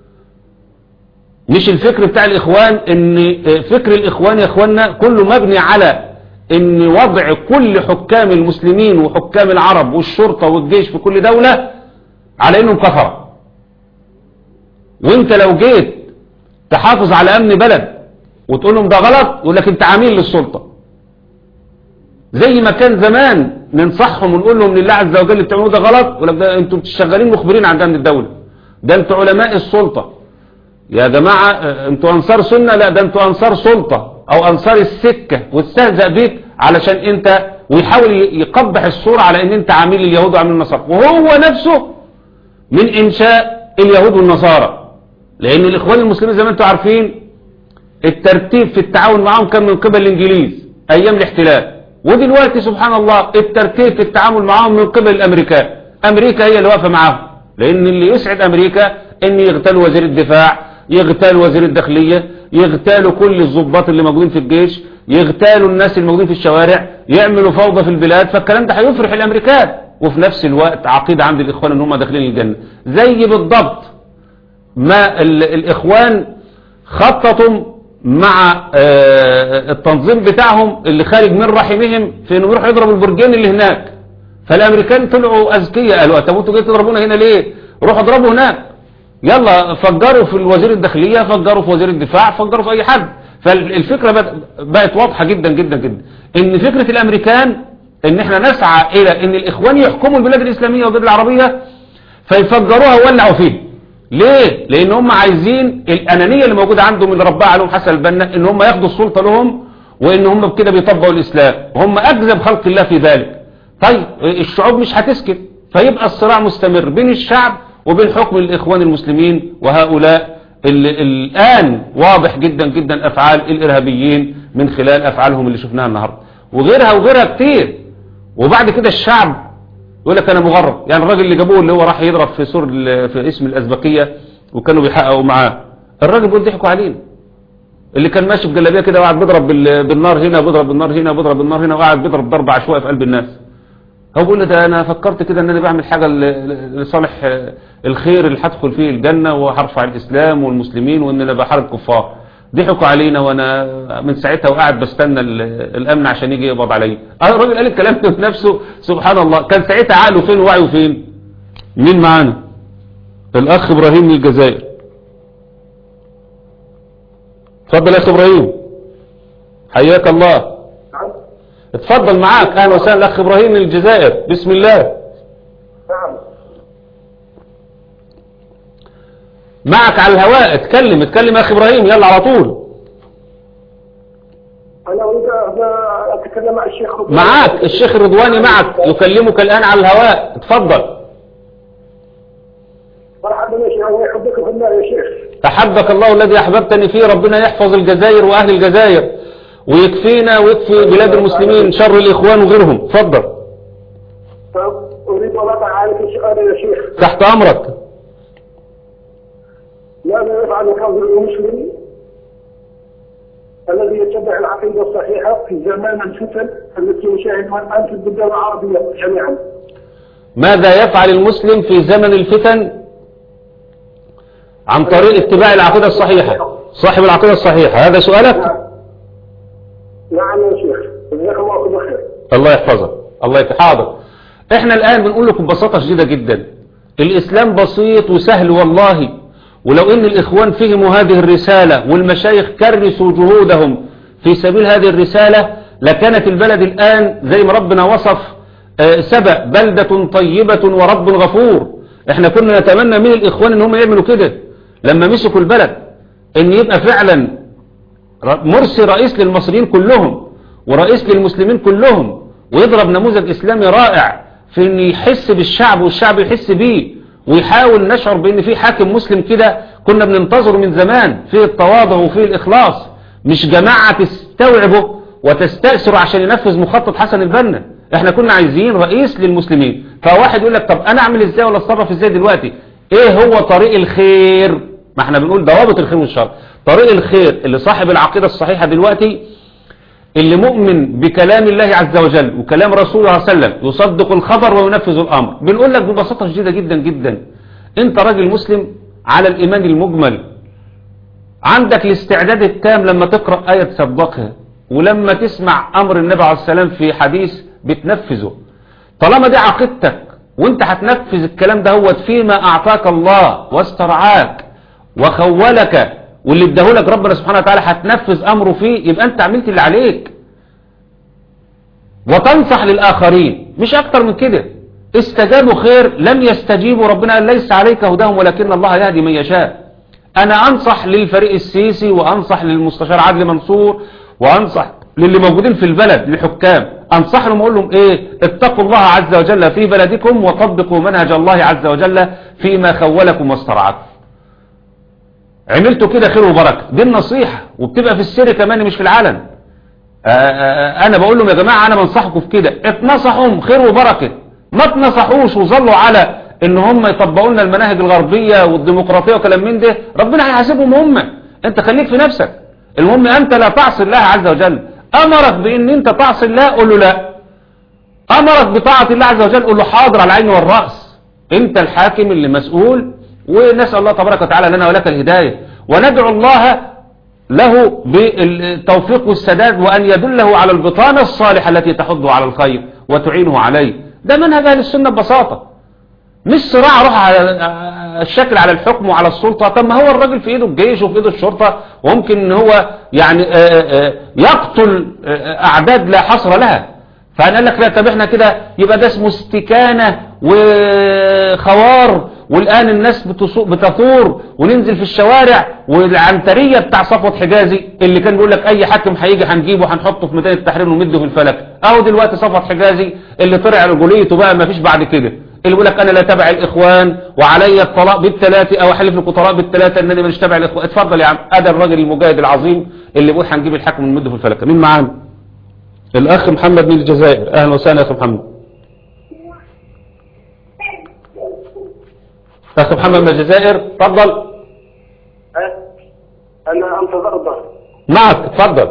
مش الفكر بتاع الاخوان ان فكر الاخوان يا اخواننا كله مبني على ان وضع كل حكام المسلمين وحكام العرب والشرطة والجيش في كل دولة على انهم كفر وانت لو جيت تحافظ على امن بلد وتقول لهم ده غلط يقول لك انت عميل للسلطة زي ما كان زمان ننصحهم ونقول لهم لله عز وجل اللي بتعملوه ده غلط يقول لك ده انتوا شغالين مخبرين عن امن الدولة ده انتوا علماء السلطة يا جماعة اه، انتوا انصار سنة لا ده انتوا انصار سلطة او انصار السكة واستهزأ بيك علشان انت ويحاول ي- يقبح الصورة على ان انت عميل اليهود وعميل النصارى وهو نفسه من انشاء اليهود والنصارى لان الاخوان المسلمين زي ما انتم عارفين الترتيب في التعاون معهم كان من قبل الانجليز ايام الاحتلال ودلوقتي سبحان الله الترتيب في التعامل معهم من قبل الامريكان امريكا هي اللي واقفه معاهم لان اللي يسعد امريكا ان يغتالوا وزير الدفاع يغتالوا وزير الداخليه يغتالوا كل الضباط اللي موجودين في الجيش يغتالوا الناس اللي موجودين في الشوارع يعملوا فوضى في البلاد فالكلام ده هيفرح الامريكان وفي نفس الوقت عقيده عند الاخوان ان هم داخلين الجنه زي بالضبط ما ال- الإخوان خططوا مع آه، التنظيم بتاعهم اللي خارج من رحمهم في انهم يروحوا يضربوا البرجين اللي هناك فالامريكان طلعوا اذكياء قالوا طب انتوا جايين تضربونا هنا ليه روحوا اضربوا هناك يلا فجروا في الوزير الداخلية فجروا في وزير الدفاع فجروا في اي حد فالفكرة بقت- بقت واضحة جدا جدا جدا ان فكرة الامريكان ان احنا نسعى الى ان الاخوان يحكموا البلاد الاسلامية والبلاد العربية فيفجروها ويولعوا فيها ليه لان هم عايزين الانانية اللي موجودة عندهم اللي ربها عليهم حسن البنا ان هم ياخدوا السلطة لهم وان هم بكده بيطبقوا الاسلام وهم اكذب خلق الله في ذلك طيب الشعوب مش هتسكت فيبقى الصراع مستمر بين الشعب وبين حكم الاخوان المسلمين وهؤلاء اللي الان واضح جدا جدا افعال الارهابيين من خلال افعالهم اللي شفناها النهارده وغيرها وغيرها كتير وبعد كده الشعب يقول لك انا مغرب يعني الراجل اللي جابوه اللي هو راح يضرب في سور ال- في اسم الازبكيه وكانوا بيحققوا معاه الراجل بيقول ضحكوا علينا اللي كان ماشي بجلابيه كده وقاعد بيضرب بال- بالنار هنا وبيضرب بالنار هنا وبيضرب بالنار هنا وقاعد بيضرب ضرب عشوائي في قلب الناس هو بيقول لي ده انا فكرت كده ان انا بعمل حاجه ل- ل- لصالح آه، الخير اللي هدخل فيه الجنه وهرفع الاسلام والمسلمين وان انا بحارب كفار ضحكوا علينا وانا من ساعتها وقاعد بستنى ال- الامن عشان يجي يقبض عليا اه الراجل قال الكلام ده بنفسه سبحان الله كان ساعتها عقله فين ووعيه فين مين معانا الاخ ابراهيم من الجزائر اتفضل يا اخ ابراهيم حياك الله نعم اتفضل معاك اهلا وسهلا الاخ ابراهيم من الجزائر بسم الله نعم معك على الهواء اتكلم اتكلم يا اخي ابراهيم يلا على طول انا اريد أن اتكلم مع الشيخ رضوان. معاك الشيخ الرضواني معك يكلمك الآن على الهواء اتفضل مرحبا يا شيخ الله يحبك في الله يا شيخ أحبك الله الذي أحببتني فيه ربنا يحفظ الجزائر وأهل الجزائر ويكفينا ويكفي بلاد المسلمين شر الإخوان وغيرهم اتفضل طب اريد ان اضع عليك سؤال يا شيخ تحت أمرك ماذا يفعل الرجل المسلم الذي يتبع العقيده الصحيحه في زمان الفتن التي نشاهدها الان في البلدان العربيه جميعا ماذا يفعل المسلم في زمن الفتن عن طريق اتباع العقيدة الصحيحة صاحب العقيدة الصحيحة هذا سؤالك نعم يا شيخ جزاك الله كل خير الله يحفظك الله يك- حاضر احنا الآن بنقول لكم ببساطة شديدة جدا الإسلام بسيط وسهل والله ولو ان الإخوان فهموا هذه الرسالة والمشايخ كرسوا جهودهم في سبيل هذه الرسالة لكانت البلد الآن زي ما ربنا وصف آه، سبأ بلدة طيبة ورب غفور احنا كنا نتمنى من الإخوان ان هم يعملوا كده لما مسكوا البلد ان يبقى فعلا مرسي رئيس للمصريين كلهم ورئيس للمسلمين كلهم ويضرب نموذج إسلامي رائع في ان يحس بالشعب والشعب يحس بيه ويحاول نشعر بان في حاكم مسلم كده كنا بننتظره من زمان في التواضع وفي الإخلاص مش جماعة تستوعبه وتستأثر عشان ينفذ مخطط حسن البنا احنا كنا عايزين رئيس للمسلمين فواحد يقول لك طب انا اعمل ازاي ولا اتصرف ازاي دلوقتي ايه هو طريق الخير ما احنا بنقول ضوابط الخير والشر طريق الخير اللي صاحب العقيدة الصحيحة دلوقتي اللي مؤمن بكلام الله عز وجل وكلام رسوله صلى الله عليه وسلم يصدق الخبر وينفذ الأمر بنقول لك ببساطة شديدة جدا جدا انت راجل مسلم على الإيمان المجمل عندك الاستعداد التام لما تقرأ آية تصدقها ولما تسمع أمر النبي عليه السلام في حديث بتنفذه طالما دي عقيدتك وانت هتنفذ الكلام ده هو فيما أعطاك الله واسترعاك وخولك واللي اداهولك ربنا سبحانه وتعالى هتنفذ امره فيه يبقى انت عملت اللي عليك وتنصح للآخرين مش اكتر من كده استجابوا خير لم يستجيبوا ربنا قال ليس عليك هداهم ولكن الله يهدي من يشاء انا انصح للفريق السيسي وانصح للمستشار عدلي منصور وانصح للي موجودين في البلد للحكام انصح لهم اقول لهم ايه اتقوا الله عز وجل في بلدكم وطبقوا منهج الله عز وجل فيما خولكم واسترعاكم عملتوا كده خير وبركة دي النصيحة وبتبقى في السر كمان مش في العلن آآ آآ انا بقول لهم يا جماعة انا بنصحكم في كده اتنصحهم خير وبركة ما تنصحوش وظلوا على ان هم يطبقوا لنا المناهج الغربية والديمقراطية وكلام من ده ربنا هيحاسبهم هم انت خليك في نفسك المهم انت لا تعصي الله عز وجل امرك بان انت تعصي الله قول له لا امرك بطاعة الله عز وجل قول له حاضر على العين والرأس انت الحاكم اللي مسؤول ونسأل الله تبارك وتعالى لنا ولك الهداية وندعو الله له بالتوفيق والسداد وأن يدله على البطانة الصالحة التي تحضه على الخير وتعينه عليه ده منهج أهل السنة ببساطة مش صراع روح على الشكل على الحكم وعلى السلطة طب ما هو الراجل في ايده الجيش وفي ايده الشرطة وممكن ان هو يعني يقتل اعداد لا حصر لها فانا قال لك لا طب احنا كده يبقى ده اسمه استكانة وخوار والآن الناس بتثور وننزل في الشوارع والعنترية بتاع صفوة حجازي اللي كان بيقول لك أي حاكم هيجي هنجيبه هنحطه في ميدان التحرير ونمده في الفلك أهو دلوقتي صفوة حجازي اللي طلع رجوليته بقى ما فيش بعد كده اللي بيقول لك أنا لا تبع الإخوان وعلي الطلاق بالثلاثة أو أحلف لكم طلاق بالثلاثة أنني مش تبع الإخوان اتفضل يا عم أدا الراجل المجاهد العظيم اللي بيقول هنجيب الحاكم ونمده في الفلك مين معانا؟ الأخ محمد من الجزائر أهلا وسهلا يا أخي محمد أخ محمد من الجزائر تفضل أنا أنتظر الضغط معك تفضل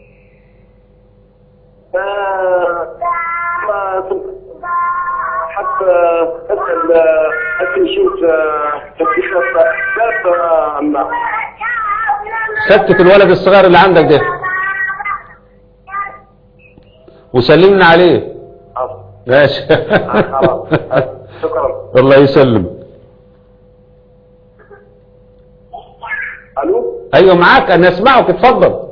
حتى أسأل حتى نشوف تفتيشات ثلاث أما سكت الولد الصغير اللي عندك ده وسلمنا عليه ماشي شكرا الله يسلم ألو ايوه معاك انا اسمعك اتفضل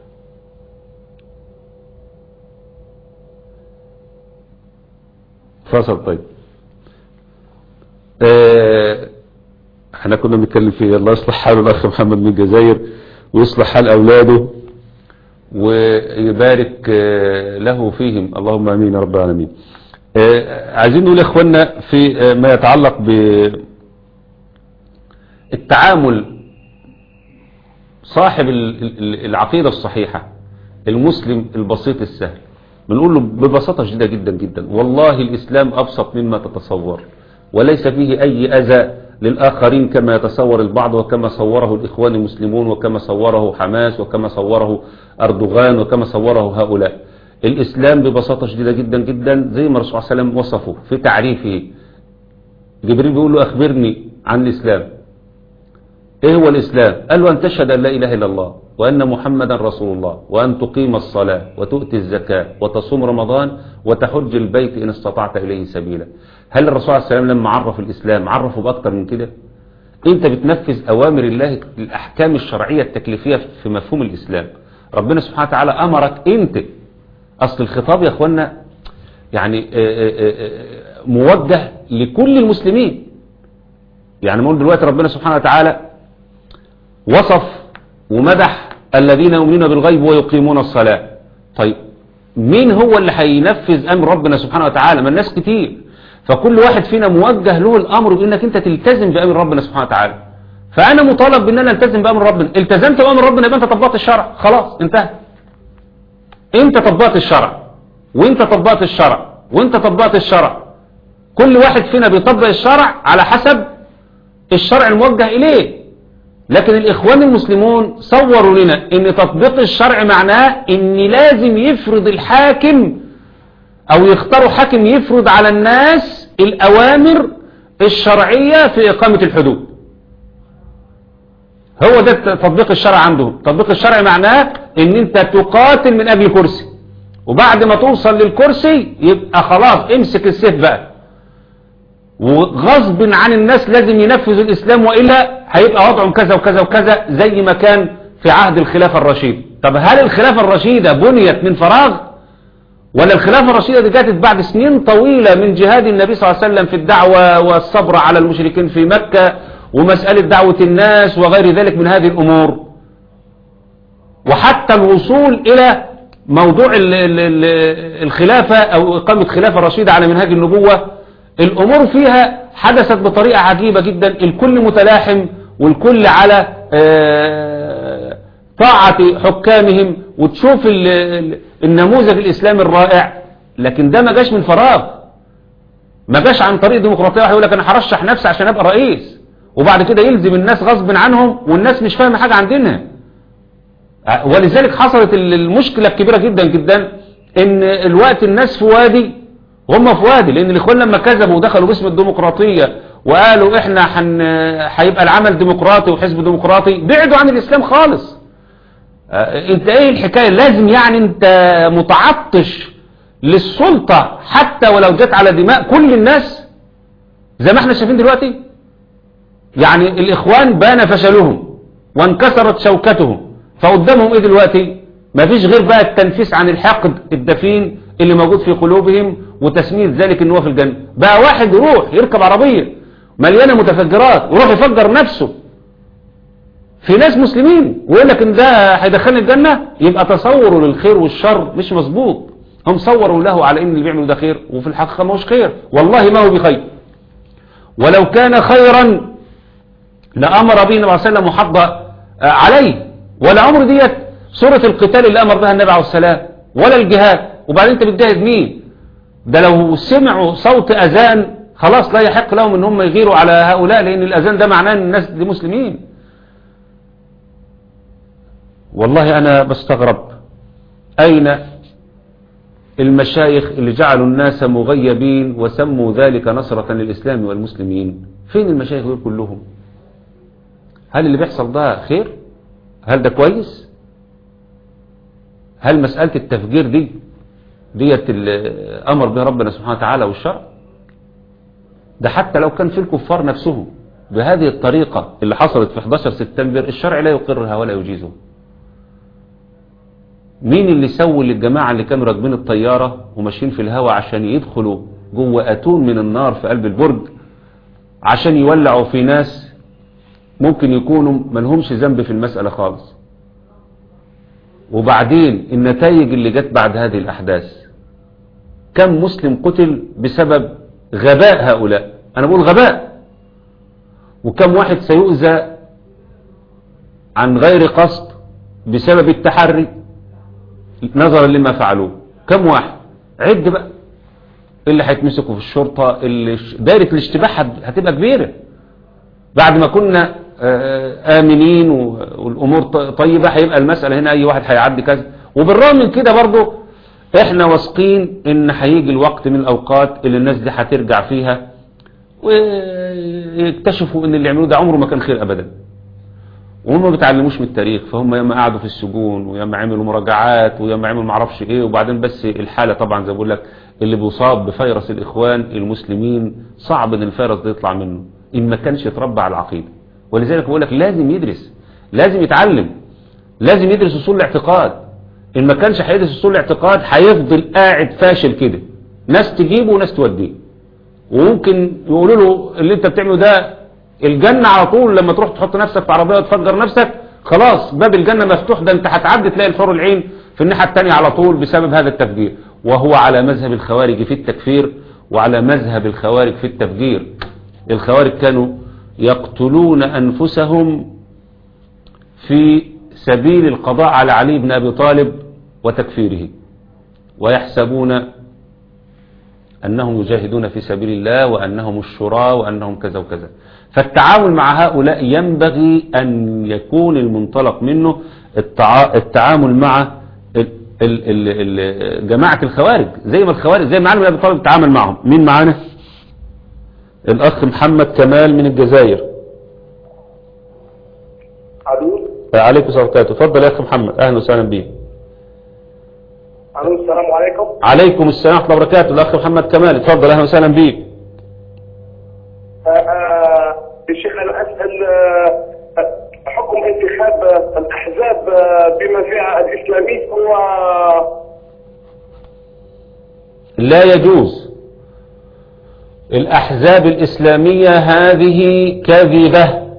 فصل طيب اه احنا كنا بنتكلم في الله يصلح حال الاخ محمد من الجزائر ويصلح حال اولاده ويبارك آه، له فيهم اللهم امين يا رب العالمين آه، عايزين نقول يا اخوانا في آه، ما يتعلق بالتعامل صاحب ال- ال- العقيدة الصحيحة المسلم البسيط السهل بنقول له ببساطة شديدة جدا جدا والله الإسلام أبسط مما تتصور وليس فيه أي أذى للآخرين كما يتصور البعض وكما صوره الإخوان المسلمون وكما صوره حماس وكما صوره أردوغان وكما صوره هؤلاء الإسلام ببساطة شديدة جدا جدا زي ما الرسول صلى الله عليه وسلم وصفه في تعريفه جبريل بيقول له أخبرني عن الإسلام ايه هو الاسلام قال له ان تشهد ان لا اله الا الله وان محمدا رسول الله وان تقيم الصلاة وتؤتي الزكاة وتصوم رمضان وتحج البيت ان استطعت اليه سبيلا هل الرسول صلى الله عليه وسلم لما عرف الاسلام عرفه باكتر من كده انت بتنفذ اوامر الله الاحكام الشرعية التكليفية في مفهوم الاسلام ربنا سبحانه وتعالى امرك انت اصل الخطاب يا اخوانا يعني آه، آه، آه، موجه لكل المسلمين يعني نقول دلوقتي ربنا سبحانه وتعالى وصف ومدح الذين يؤمنون بالغيب ويقيمون الصلاة طيب مين هو اللي هينفذ امر ربنا سبحانه وتعالى ما الناس كتير فكل واحد فينا موجه له الامر بانك انت تلتزم بامر ربنا سبحانه وتعالى فانا مطالب بان انا التزم بامر ربنا التزمت بامر ربنا يبقى انت طبقت الشرع خلاص انتهى انت طبقت الشرع وانت طبقت الشرع وانت طبقت الشرع كل واحد فينا بيطبق الشرع على حسب الشرع الموجه اليه لكن الإخوان المسلمون صوروا لنا ان تطبيق الشرع معناه ان لازم يفرض الحاكم او يختاروا حاكم يفرض على الناس الأوامر الشرعية في إقامة الحدود هو ده تطبيق الشرع عندهم تطبيق الشرع معناه ان انت تقاتل من اجل كرسي وبعد ما توصل للكرسي يبقى خلاص امسك السيف بقى وغصب عن الناس لازم ينفذوا الإسلام وإلا هيبقى وضعهم كذا وكذا وكذا زي ما كان في عهد الخلافة الرشيدة طب هل الخلافة الرشيدة بنيت من فراغ ولا الخلافة الرشيدة دي جاتت بعد سنين طويلة من جهاد النبي صلى الله عليه وسلم في الدعوة والصبر على المشركين في مكة ومسألة دعوة الناس وغير ذلك من هذه الأمور وحتى الوصول إلى موضوع ال ال ال الخلافة أو إقامة خلافة رشيدة على منهاج النبوة الأمور فيها حدثت بطريقة عجيبة جدا الكل متلاحم والكل على طاعة حكامهم وتشوف النموذج الإسلامي الرائع لكن ده ما جاش من فراغ ما جاش عن طريق ديمقراطية واحد يقول لك أنا هرشح نفسي عشان أبقى رئيس وبعد كده يلزم الناس غصب عنهم والناس مش فاهمة حاجة عن دينها ولذلك حصلت المشكلة الكبيرة جدا جدا ان الوقت الناس في وادي وهم في وادي لان الاخوان لما كذبوا ودخلوا باسم الديمقراطية وقالوا احنا حن... هيبقى العمل ديمقراطي وحزب ديمقراطي بعدوا عن الاسلام خالص اه انت ايه الحكاية لازم يعني انت متعطش للسلطة حتى ولو جت على دماء كل الناس زي ما احنا شايفين دلوقتي يعني الاخوان بان فشلهم وانكسرت شوكتهم فقدامهم ايه دلوقتي مفيش غير بقى التنفيس عن الحقد الدفين اللي موجود في قلوبهم وتسمية ذلك ان هو في الجنة بقى واحد يروح يركب عربية مليانة متفجرات ويروح يفجر نفسه في ناس مسلمين ويقول لك ان ده هيدخلني الجنة يبقى تصوره للخير والشر مش مظبوط هم صوروا له على ان اللي بيعملوا ده خير وفي الحقيقة ما هوش خير والله ما هو بخير ولو كان خيرا لأمر به النبي صلى الله عليه وسلم وحض عليه ولا عمر ديت سورة القتال اللي أمر بها النبي عليه السلام ولا الجهاد وبعدين انت بتجاهد مين ده لو سمعوا صوت أذان خلاص لا يحق لهم ان هم يغيروا على هؤلاء لأن الأذان ده معناه ان الناس دي مسلمين والله أنا بستغرب أين المشايخ اللي جعلوا الناس مغيبين وسموا ذلك نصرة للإسلام والمسلمين فين المشايخ دول كلهم هل اللي بيحصل ده خير هل ده كويس هل مسألة التفجير دي ديت أمر بها ربنا سبحانه وتعالى والشرع ده حتى لو كان في الكفار نفسهم بهذه الطريقة اللي حصلت في 11 سبتمبر الشرع لا يقرها ولا يجيزه مين اللي سووا للجماعة اللي كانوا راكبين الطيارة وماشيين في الهواء عشان يدخلوا جوه أتون من النار في قلب البرج عشان يولعوا في ناس ممكن يكونوا ملهمش ذنب في المسألة خالص وبعدين النتائج اللي جت بعد هذه الأحداث كم مسلم قتل بسبب غباء هؤلاء أنا بقول غباء وكم واحد سيؤذى عن غير قصد بسبب التحري نظرا لما فعلوه كم واحد عد بقى اللي هيتمسكوا في الشرطة اللي ش- دايرة الاشتباه هت- هتبقى كبيرة بعد ما كنا آه، آمنين و- والأمور ط- طيبة هيبقى المسألة هنا أي واحد هيعدي كذا وبالرغم من كده برضو احنا واثقين ان هيجي الوقت من الأوقات اللي الناس دي هترجع فيها ويكتشفوا ان اللي عملوه ده عمره ما كان خير أبدا وهم ما بيتعلموش من التاريخ فهم ياما قعدوا في السجون وياما عملوا مراجعات وياما عملوا معرفش ايه وبعدين بس الحالة طبعا زي ما بقول لك اللي بيصاب بفيروس الإخوان المسلمين صعب ان الفيروس ده يطلع منه إن ما كانش يتربى على العقيدة ولذلك بقول لك لازم يدرس لازم يتعلم لازم يدرس أصول الاعتقاد إن ما كانش هيدرس أصول الاعتقاد هيفضل قاعد فاشل كده ناس تجيبه وناس توديه وممكن يقولوا له اللي انت بتعمله ده الجنة على طول لما تروح تحط نفسك في عربية وتفجر نفسك خلاص باب الجنة مفتوح ده انت هتعدي تلاقي الحور العين في الناحية التانية على طول بسبب هذا التفجير وهو على مذهب الخوارج في التكفير وعلى مذهب الخوارج في التفجير الخوارج كانوا يقتلون أنفسهم في سبيل القضاء على علي بن أبي طالب وتكفيره ويحسبون أنهم يجاهدون في سبيل الله وأنهم الشراء وأنهم كذا وكذا فالتعامل مع هؤلاء ينبغي أن يكون المنطلق منه التع- التعامل مع ال- ال- ال- ال- جماعة الخوارج زي ما الخوارج زي ما علي بن أبي طالب تعامل معهم مين معانا الأخ محمد كمال من الجزائر الو عليكم السلام ورحمة الله تفضل يا أخ محمد أهلا وسهلا بك الو السلام عليكم عليكم السلام ورحمة الله وبركاته الأخ محمد كمال اتفضل أهلا وسهلا بك آه، آه، الشيخ انا اسال آه، حكم انتخاب الاحزاب آه، بما فيها الاسلامي هو لا يجوز الأحزاب الإسلامية هذه كذبة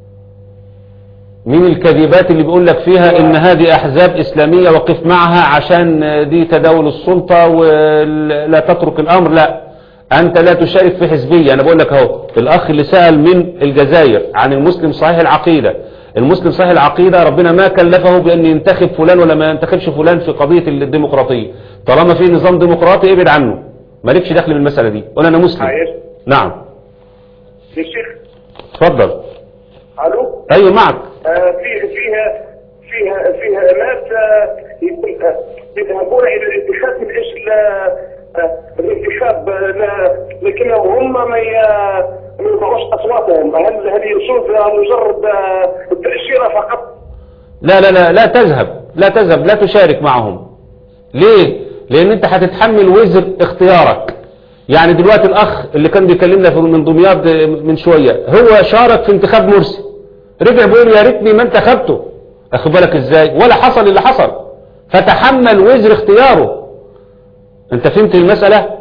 من الكذبات اللي بيقول لك فيها ان هذه احزاب اسلامية وقف معها عشان دي تداول السلطة ولا تترك الامر لا انت لا تشارك في حزبية انا بقول لك اهو الاخ اللي سأل من الجزائر عن المسلم صحيح العقيدة المسلم صحيح العقيدة ربنا ما كلفه بان ينتخب فلان ولا ما ينتخبش فلان في قضية الديمقراطية طالما في نظام ديمقراطي ابعد عنه مالكش دخل بالمسألة دي ولا انا مسلم عايش نعم يا شيخ اتفضل الو ايوه معك آه، فيه فيها فيها فيها ناس آه، يقول- آه، يذهبون الى الانتخاب من اجل آه، آه، الانتخاب آه، لا- لكنهم هم ما ي- ما يضعوش اصواتهم هل هل يجوز مجرد آه، التاشيره فقط؟ لا لا لا لا تذهب لا تذهب لا تشارك معهم ليه لان انت هتتحمل وزر اختيارك يعني دلوقتي الاخ اللي كان بيكلمنا في- من دمياط من شوية هو شارك في انتخاب مرسي رجع بيقول يا ريتني ما انتخبته اخد بالك ازاي ولا حصل اللي حصل فتحمل وزر اختياره انت فهمت المسألة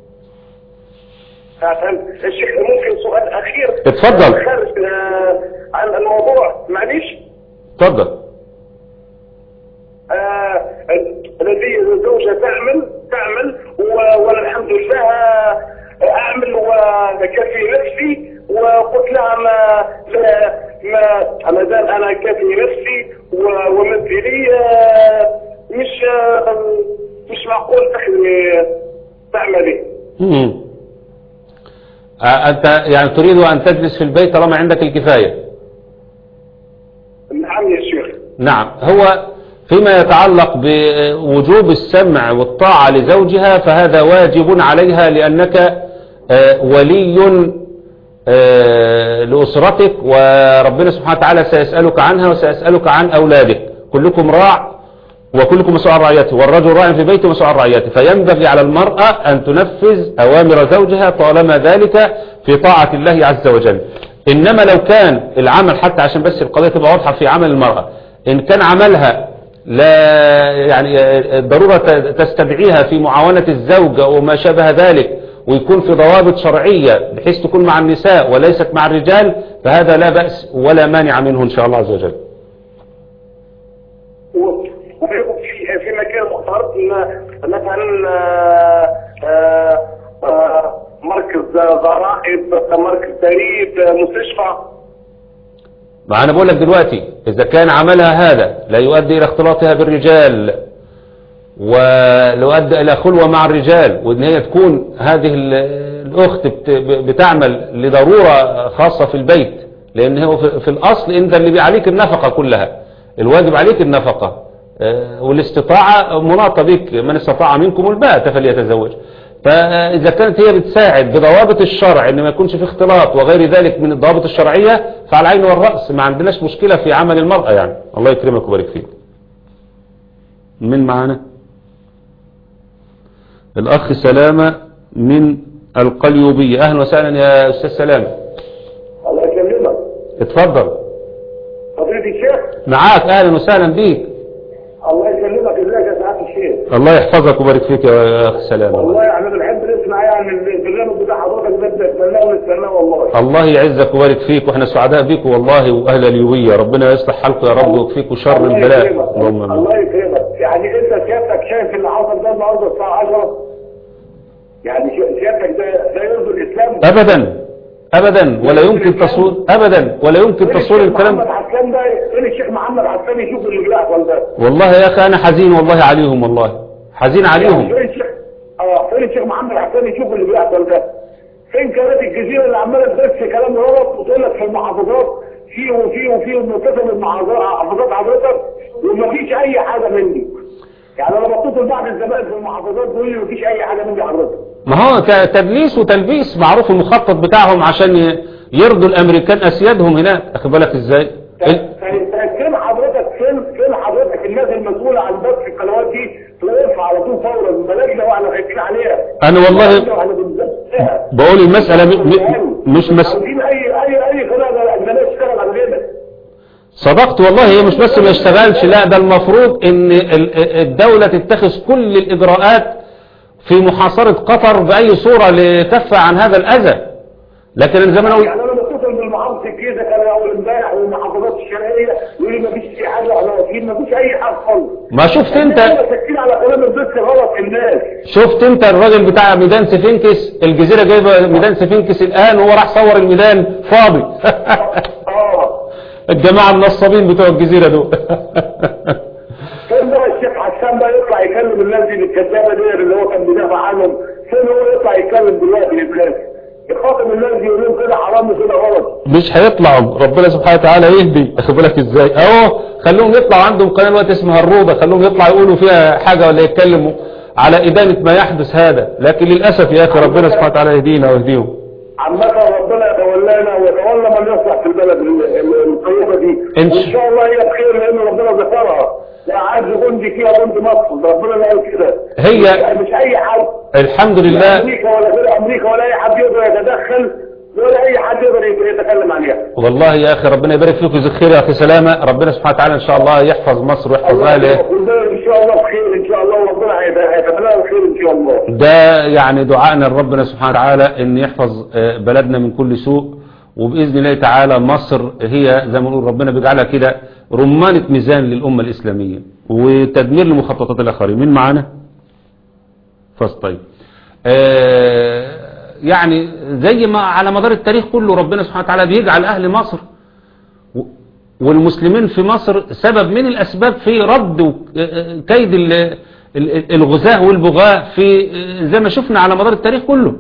فهمت الشيخ ممكن سؤال اخير اتفضل. خارج آه، عن الموضوع معليش اتفضل آه، الذي زوجة تعمل تعمل و- وانا الحمد لله آه، اعمل وكفي نفسي وقلت لها ما لا ما ما دام انا كافي نفسي و- ومنزلي آه، مش آه، مش معقول تخلي تعملي مم. آه، انت يعني تريد ان تجلس في البيت طالما عندك الكفاية نعم يا شيخ نعم هو فيما يتعلق بوجوب السمع والطاعة لزوجها فهذا واجب عليها لأنك آه، ولي آه، لأسرتك وربنا سبحانه وتعالى سيسألك عنها وسيسألك عن أولادك كلكم راع وكلكم مسؤول عن رعيته والرجل راع في بيته مسؤول عن رعيته فينبغي على المرأة أن تنفذ أوامر زوجها طالما ذلك في طاعة الله عز وجل إنما لو كان العمل حتى عشان بس القضية تبقى واضحة في عمل المرأة إن كان عملها لا يعني الضرورة تستدعيها في معاونة الزوجة وما شابه ذلك ويكون في ضوابط شرعية بحيث تكون مع النساء وليست مع الرجال فهذا لا بأس ولا مانع منه إن شاء الله عز وجل و- وبيبقوا في في مكان مختار م- مثلا آه، آه، آه، مركز ضرائب مركز بريد مستشفى ما أنا بقول لك دلوقتي إذا كان عملها هذا لا يؤدي إلى اختلاطها بالرجال ولو أدى إلى خلوة مع الرجال وإن هي تكون هذه ال- الأخت بت- بتعمل لضرورة خاصة في البيت لأن هو في في الأصل أنت اللي عليك النفقة كلها الواجب عليك النفقة آه، والاستطاعة مناطة بك من استطاع منكم الباءة فليتزوج فإذا كانت هي بتساعد بضوابط الشرع إن ما يكونش في اختلاط وغير ذلك من الضوابط الشرعية فعلى العين والرأس ما عندناش مشكلة في عمل المرأة يعني الله يكرمك ويبارك فيك من معانا الأخ سلامة من القليوبية أهلا وسهلا يا أستاذ سلامة الله يكلمك اتفضل فضيلة الشيخ معاك أهلا وسهلا بيك الله يكلمك ازيك يا سعاده الشيخ الله يحفظك ويبارك فيك يا أخ سلامة والله يعني بنحب نسمع يعني البرنامج بتاع حضرتك ده بنتمناه ونستناه والله الله يعزك ويبارك فيك واحنا سعداء بيك والله واهل اليوبيه ربنا يصلح حالكم يا رب ويكفيكم شر الله البلاء يكرمك. اللهم امين الله يكرمك يعني انت سيادتك شايف اللي حصل ده النهارده الساعه 10 يعني ش- سيادتك ده ده يرضي الاسلام ابدا ابدا ولا يمكن تصوير ابدا ولا يمكن فين تصوير الشيخ الكلام محمد حسان ده فين الشيخ محمد حسان يشوف اللي بيحصل ده والله يا اخي انا حزين والله عليهم والله حزين عليهم فين الشيخ اه فين الشيخ محمد حسان يشوف اللي بيحصل ده فين قناه الجزيره اللي عماله تدس كلام غلط وتقول لك في المحافظات في وفي وفي ومتصل المحافظات حضرتك ومفيش اي حاجه مني يعني انا بتصل بعض الزمائل في المحافظات بيقول لي مفيش اي حاجه مني حضرتك ما هو ت- تدليس وتلبيس معروف المخطط بتاعهم عشان ي- يرضوا الامريكان اسيادهم هناك اخد بالك ازاي ال- فين حضرتك فين فين حضرتك الناس المسؤوله عن بث القنوات دي توقفها على طول فورا بلاش واحنا خايفين عليها انا والله بلاش واحنا بنزقها. بقول المساله م- م- مش مس... عاوزين اي اي اي قناه عندنا تشتغل عندنا صدقت والله هي مش بس ما يشتغلش لا ده المفروض ان ال- الدولة تتخذ كل الاجراءات في محاصرة قطر باي صورة لكف عن هذا الاذى لكن زي ما انا يعني انا بتصل بالمحافظه الجيزه كان اول امبارح والمحافظات الشرقيه يقول لي مفيش في حاجه احنا واقفين مفيش اي حاجه خالص ما شفت انت ساكتين على كلام البث غلط الناس شفت انت الراجل بتاع ميدان سفنكس الجزيرة جايبة ميدان سفنكس الان وهو راح صور الميدان فاضي اه الجماعة النصابين بتوع الجزيرة دول فين بقى الشيخ حسان بقى يطلع يكلم الناس دي الكذابه دي اللي هو كان بيدافع عنهم فين هو يطلع يتكلم دلوقتي للناس يخاطب الناس دي يقول لهم كده حرام وكده غلط مش هيطلعوا ربنا سبحانه وتعالى يهدي اخد بالك ازاي اهو خلوهم يطلعوا عندهم قناه دلوقتي اسمها الروضه خلوهم يطلعوا يقولوا فيها حاجه ولا يتكلموا على ادانه ما يحدث هذا لكن للاسف يا اخي ربنا سبحانه وتعالى يهدينا ويهديهم عامة ربنا يتولانا ويتولى من يصلح في البلد ال- ال- الطيبة دي إن وإن شاء الله هي بخير لأن ربنا ذكرها لا عايز جندي فيها جند مصر ده ربنا اللي قال كده هي- مش, مش أي حد الحمد لا لله أمريكا ولا غير أمريكا ولا أي حد يقدر يتدخل ولا أي حد يقدر يتكلم عليها والله يا اخي ربنا يبارك فيك ويجزيك خير يا اخي سلامه ربنا سبحانه وتعالى ان شاء الله يحفظ مصر ويحفظ الله اهلها يبارك فيك. إن شاء الله بخير إن شاء الله وربنا هيت- هيتمنى الخير إن شاء الله ده يعني دعائنا لربنا سبحانه وتعالى ان يحفظ آه، بلدنا من كل سوء وباذن الله تعالى مصر هي زي ما نقول ربنا بيجعلها كده رمانه ميزان للامه الاسلاميه وتدمير لمخططات الاخرين مين معانا فاس طيب آه، يعني زي ما على مدار التاريخ كله ربنا سبحانه وتعالى بيجعل اهل مصر و- والمسلمين في مصر سبب من الأسباب في رد و- كيد ال- ال- الغزاة والبغاة في زي ما شفنا على مدار التاريخ كله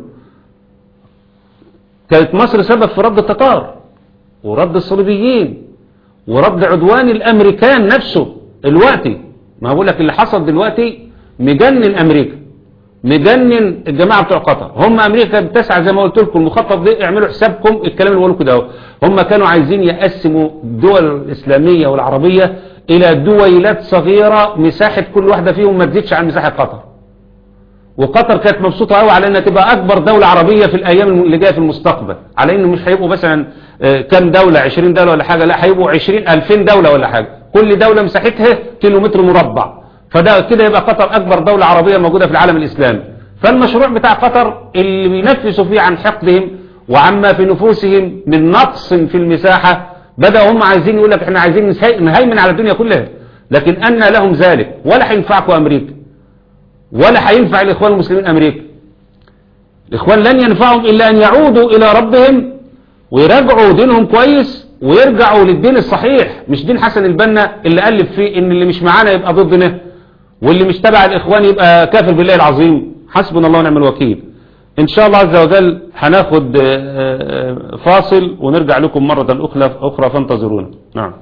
كانت مصر سبب في رد التتار ورد الصليبيين ورد عدوان الأمريكان نفسه الوقتي ما بقول لك اللي حصل دلوقتي مجنن أمريكا مجنن الجماعة بتوع قطر هم أمريكا بتسعى زي ما قلت لكم المخطط ده اعملوا حسابكم الكلام اللي بقوله كده اهو هم كانوا عايزين يقسموا الدول الإسلامية والعربية إلى دويلات صغيرة مساحة كل واحدة فيهم ما تزيدش عن مساحة قطر وقطر كانت مبسوطة قوي على انها تبقى اكبر دولة عربية في الايام اللي جاية في المستقبل على انه مش هيبقوا مثلا آه، كام دولة 20 دولة ولا حاجة لا هيبقوا 20 2000 دولة ولا حاجة كل دولة مساحتها كيلومتر مربع فده كده يبقى قطر اكبر دولة عربية موجودة في العالم الاسلامي فالمشروع بتاع قطر اللي بينفسوا فيه عن حقدهم وعما في نفوسهم من نقص في المساحة بدأوا هم عايزين يقول لك احنا عايزين نسي- نهيمن على الدنيا كلها لكن أن لهم ذلك ولا هينفعكم أمريكا ولا هينفع الإخوان المسلمين أمريكا الإخوان لن ينفعهم إلا أن يعودوا إلى ربهم ويراجعوا دينهم كويس ويرجعوا للدين الصحيح مش دين حسن البنا اللي ألف فيه إن اللي مش معانا يبقى ضدنا واللي مش تبع الإخوان يبقى كافر بالله العظيم حسبنا الله ونعم الوكيل إن شاء الله عز وجل هناخد آه، آه، فاصل ونرجع لكم مرة أخرى أخرى فانتظرونا نعم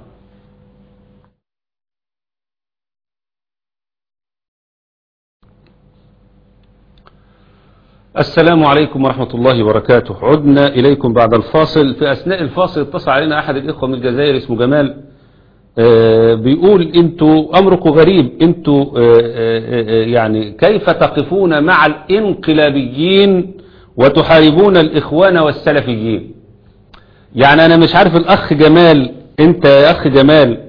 السلام عليكم ورحمة الله وبركاته عدنا إليكم بعد الفاصل في أثناء الفاصل اتصل علينا أحد الإخوة من الجزائر اسمه جمال آه، بيقول انتوا أمركم غريب انتوا آه، آه، آه، يعني كيف تقفون مع الانقلابيين وتحاربون الإخوان والسلفيين يعني أنا مش عارف الأخ جمال انت يا أخ جمال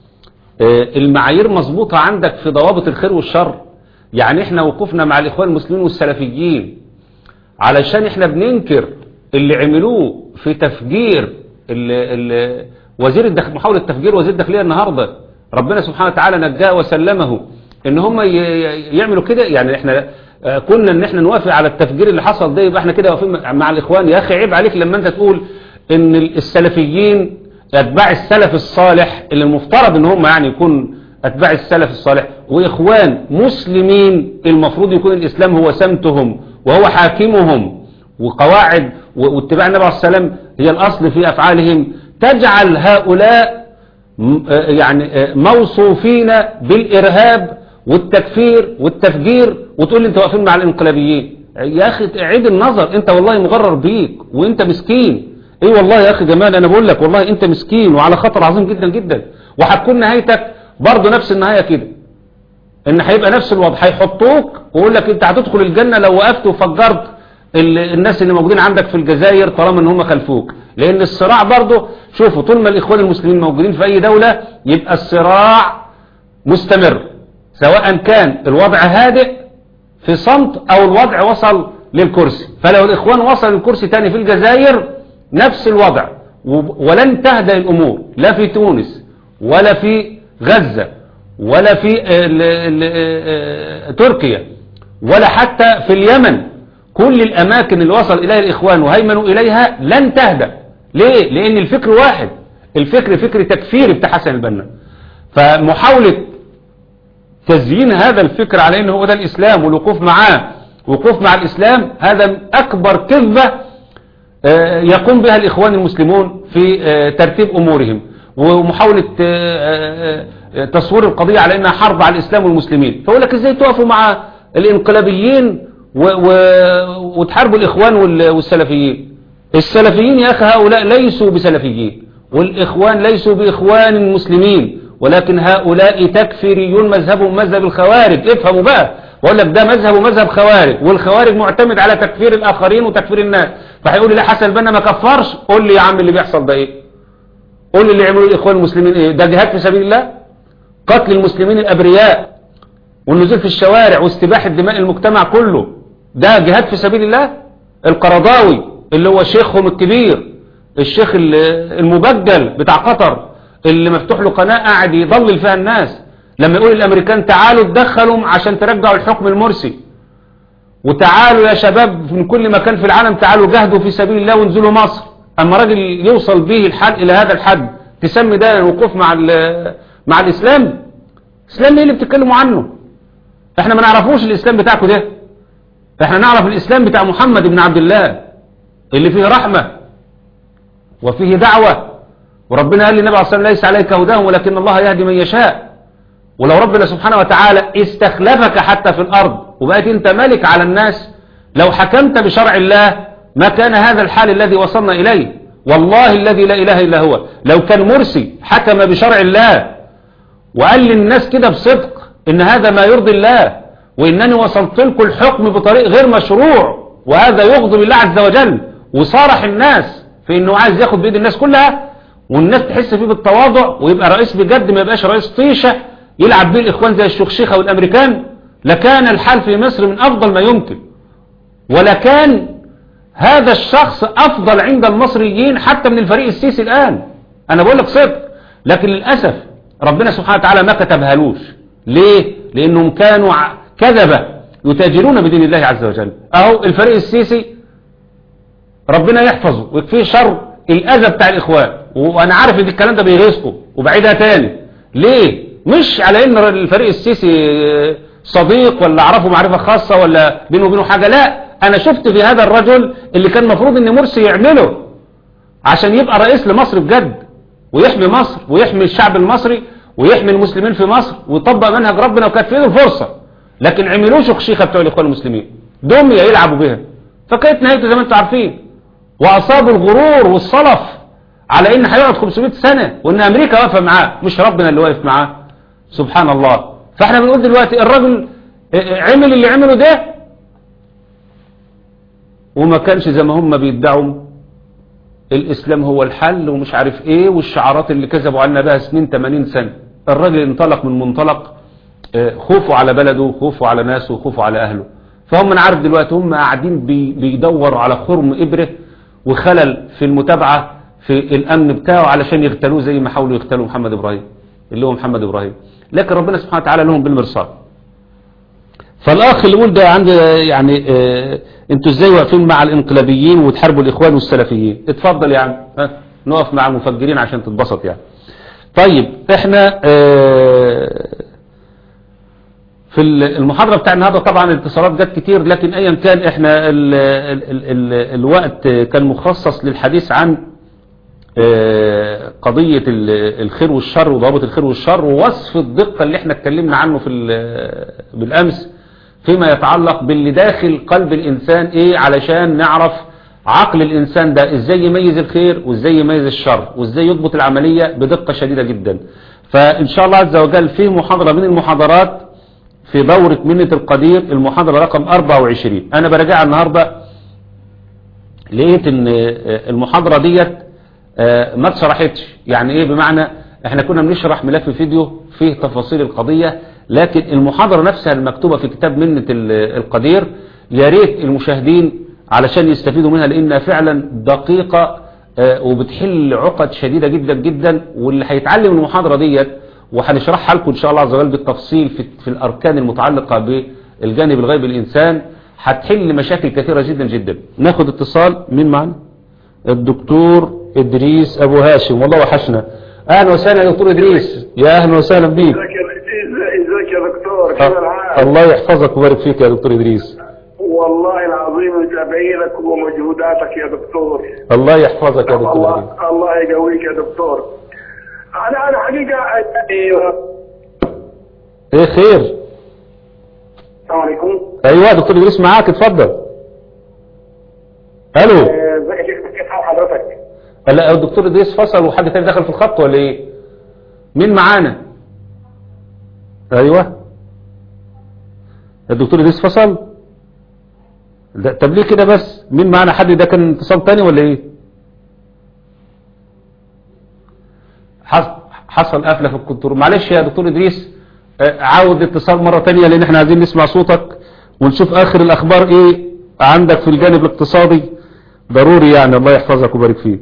آه، المعايير مظبوطة عندك في ضوابط الخير والشر يعني احنا وقفنا مع الإخوان المسلمين والسلفيين علشان احنا بننكر اللي عملوه في تفجير ال ال وزير الداخل محاولة تفجير وزير الداخلية النهاردة ربنا سبحانه وتعالى نجاه وسلمه ان هم ي- ي- يعملوا كده يعني احنا آه، كنا ان احنا نوافق على التفجير اللي حصل ده يبقى احنا كده واقفين مع الاخوان يا اخي عيب عليك لما انت تقول ان السلفيين اتباع السلف الصالح اللي المفترض ان هم يعني يكون اتباع السلف الصالح واخوان مسلمين المفروض يكون الاسلام هو سمتهم وهو حاكمهم وقواعد و- واتباع النبي عليه السلام هي الاصل في افعالهم تجعل هؤلاء م- آه يعني آه موصوفين بالارهاب والتكفير والتفجير وتقول لي انت واقفين مع الانقلابيين يا اخي عيد النظر انت والله مغرر بيك وانت مسكين ايه والله يا اخي جمال انا بقول لك والله انت مسكين وعلى خطر عظيم جدا جدا وهتكون نهايتك برضه نفس النهايه كده ان هيبقى نفس الوضع هيحطوك ويقول لك انت هتدخل الجنه لو وقفت وفجرت ال- الناس اللي موجودين عندك في الجزائر طالما ان هم خلفوك لان الصراع برضه شوفوا طول ما الاخوان المسلمين موجودين في اي دوله يبقى الصراع مستمر سواء كان الوضع هادئ في صمت او الوضع وصل للكرسي فلو الاخوان وصل للكرسي تاني في الجزائر نفس الوضع وب- ولن تهدأ الامور لا في تونس ولا في غزة ولا في ال- ال- آه، تركيا ولا حتى في اليمن كل الاماكن اللي وصل اليها الاخوان وهيمنوا اليها لن تهدأ ليه لان الفكر واحد الفكر فكر تكفيري بتاع حسن البنا فمحاولة تزيين هذا الفكر على انه هو ده الاسلام والوقوف معاه وقوف مع الاسلام هذا اكبر كذبة آه، يقوم بها الاخوان المسلمون في آه، ترتيب امورهم ومحاولة آه، آه، تصوير القضية على انها حرب على الاسلام والمسلمين فأقول لك ازاي تقفوا مع الانقلابيين و و وتحاربوا الاخوان وال- والسلفيين السلفيين يا اخي هؤلاء ليسوا بسلفيين والاخوان ليسوا باخوان مسلمين ولكن هؤلاء تكفيريون مذهبهم مذهب الخوارج افهموا بقى واقول لك ده مذهب مذهب خوارج والخوارج معتمد على تكفير الاخرين وتكفير الناس فهيقول لي لا حسن البنا ما كفرش قول لي يا عم اللي بيحصل ده ايه قول لي اللي يعملوا الاخوان المسلمين ايه ده جهاد في سبيل الله قتل المسلمين الابرياء والنزول في الشوارع واستباحة دماء المجتمع كله ده جهاد في سبيل الله القرضاوي اللي هو شيخهم الكبير الشيخ ال- المبجل بتاع قطر اللي مفتوح له قناة قاعد يضلل فيها الناس لما يقول الامريكان تعالوا اتدخلوا عشان ترجعوا الحكم المرسي وتعالوا يا شباب من كل مكان في العالم تعالوا جاهدوا في سبيل الله وانزلوا مصر اما راجل يوصل به الحد الى هذا الحد تسمي ده الوقوف مع ال- مع الاسلام الاسلام ايه اللي بتتكلموا عنه احنا ما نعرفوش الاسلام بتاعكم ده احنا نعرف الاسلام بتاع محمد بن عبد الله اللي فيه رحمة وفيه دعوة وربنا قال للنبي عليه الصلاة والسلام ليس عليك هداهم ولكن الله يهدي من يشاء ولو ربنا سبحانه وتعالى استخلفك حتى في الأرض وبقيت أنت ملك على الناس لو حكمت بشرع الله ما كان هذا الحال الذي وصلنا إليه والله الذي لا إله إلا هو لو كان مرسي حكم بشرع الله وقال للناس كده بصدق إن هذا ما يرضي الله وإنني وصلت لكم الحكم بطريق غير مشروع وهذا يغضب الله عز وجل وصارح الناس في إنه عايز ياخد بإيد الناس كلها والناس تحس فيه بالتواضع ويبقى رئيس بجد ما يبقاش رئيس طيشة يلعب بيه الإخوان زي الشيخشيخة والأمريكان لكان الحال في مصر من أفضل ما يمكن ولكان هذا الشخص أفضل عند المصريين حتى من الفريق السيسي الآن أنا بقول لك صدق لكن للأسف ربنا سبحانه وتعالى ما كتبهالوش ليه لانهم كانوا ع- كذبة يتاجرون بدين الله عز وجل اهو الفريق السيسي ربنا يحفظه ويكفيه شر الاذى بتاع الاخوان وانا عارف ان الكلام ده بيغيظكم وبعيدها تاني ليه مش على ان الفريق السيسي صديق ولا اعرفه معرفة خاصة ولا بينه وبينه حاجة لا انا شفت في هذا الرجل اللي كان مفروض ان مرسي يعمله عشان يبقى رئيس لمصر بجد ويحمي مصر ويحمي الشعب المصري ويحمي المسلمين في مصر ويطبق منهج ربنا وكانت في ايده الفرصة لكن عملوش شيخة بتوع الاخوان المسلمين دمية يلعبوا بها فكانت نهايته زي ما انتم عارفين واصابوا الغرور والصلف على ان هيقعد 500 سنة وان امريكا واقفة معاه مش ربنا اللي واقف معاه سبحان الله فاحنا بنقول دلوقتي الراجل عمل اللي عمله ده وما كانش زي ما هم بيدعوا الإسلام هو الحل ومش عارف إيه والشعارات اللي كذبوا عنا بها سنين 80 سنة الراجل انطلق من منطلق آه، خوفه على بلده خوفه على ناسه خوفه على أهله فهم أنا عارف دلوقتي هم قاعدين بي- بيدوروا على خرم إبرة وخلل في المتابعة في الأمن بتاعه علشان يغتالوه زي ما حاولوا يغتالوا محمد إبراهيم اللي هو محمد إبراهيم لكن ربنا سبحانه وتعالى لهم بالمرصاد فالاخ اللي يقول ده عند يعني اه انتوا ازاي واقفين مع الانقلابيين وتحاربوا الاخوان والسلفيين اتفضل يا عم ها نقف مع المفجرين عشان تتبسط يعني طيب احنا اه في المحاضرة بتاع النهاردة طبعا الاتصالات جت كتير لكن ايا كان احنا ال ال ال ال الوقت كان مخصص للحديث عن آه، قضية ال- الخير والشر وضوابط الخير والشر ووصف الدقة اللي احنا اتكلمنا عنه في ال- بالأمس فيما يتعلق باللي داخل قلب الإنسان ايه علشان نعرف عقل الإنسان ده ازاي يميز الخير وازاي يميز الشر وازاي يضبط العملية بدقة شديدة جدا فإن شاء الله عز وجل في محاضرة من المحاضرات في دورة منة القدير المحاضرة رقم 24 أنا براجعها النهاردة لقيت ان المحاضرة ديت آه، ما اتشرحتش يعني ايه بمعنى احنا كنا بنشرح ملف فيديو فيه تفاصيل القضية لكن المحاضرة نفسها المكتوبة في كتاب منة ال- القدير يا ريت المشاهدين علشان يستفيدوا منها لانها فعلا دقيقة آه، وبتحل عقد شديدة جدا جدا واللي هيتعلم المحاضرة ديت وهنشرحها لكم ان شاء الله عز وجل بالتفصيل في, في الاركان المتعلقة بالجانب الغيبي الانسان هتحل مشاكل كثيرة جدا جدا ناخد اتصال مين معنا الدكتور ادريس ابو هاشم والله وحشنا اهلا وسهلا يا دكتور ادريس يا اهلا وسهلا بيك ازيك يا- ازيك يا دكتور كيف الحال؟ الله يحفظك ويبارك فيك يا دكتور ادريس والله العظيم متابعينك ومجهوداتك يا دكتور الله يحفظك يا دكتور ادريس الله الله يقويك يا دكتور انا انا حقيقه يعني ايه خير السلام عليكم ايوه يا دكتور ادريس معاك اتفضل الو آه، ازيك يا شيخ كيف حال حضرتك؟ لا الدكتور ادريس فصل وحد تاني دخل في الخط ولا ايه مين معانا ايوه الدكتور ادريس فصل ده طب ليه كده بس مين معانا حد ده كان اتصال تاني ولا ايه حص- حصل قفله في الكنترول معلش يا دكتور ادريس آه، عاود اتصال مرة تانية لان احنا عايزين نسمع صوتك ونشوف اخر الاخبار ايه عندك في الجانب الاقتصادي ضروري يعني الله يحفظك ويبارك فيك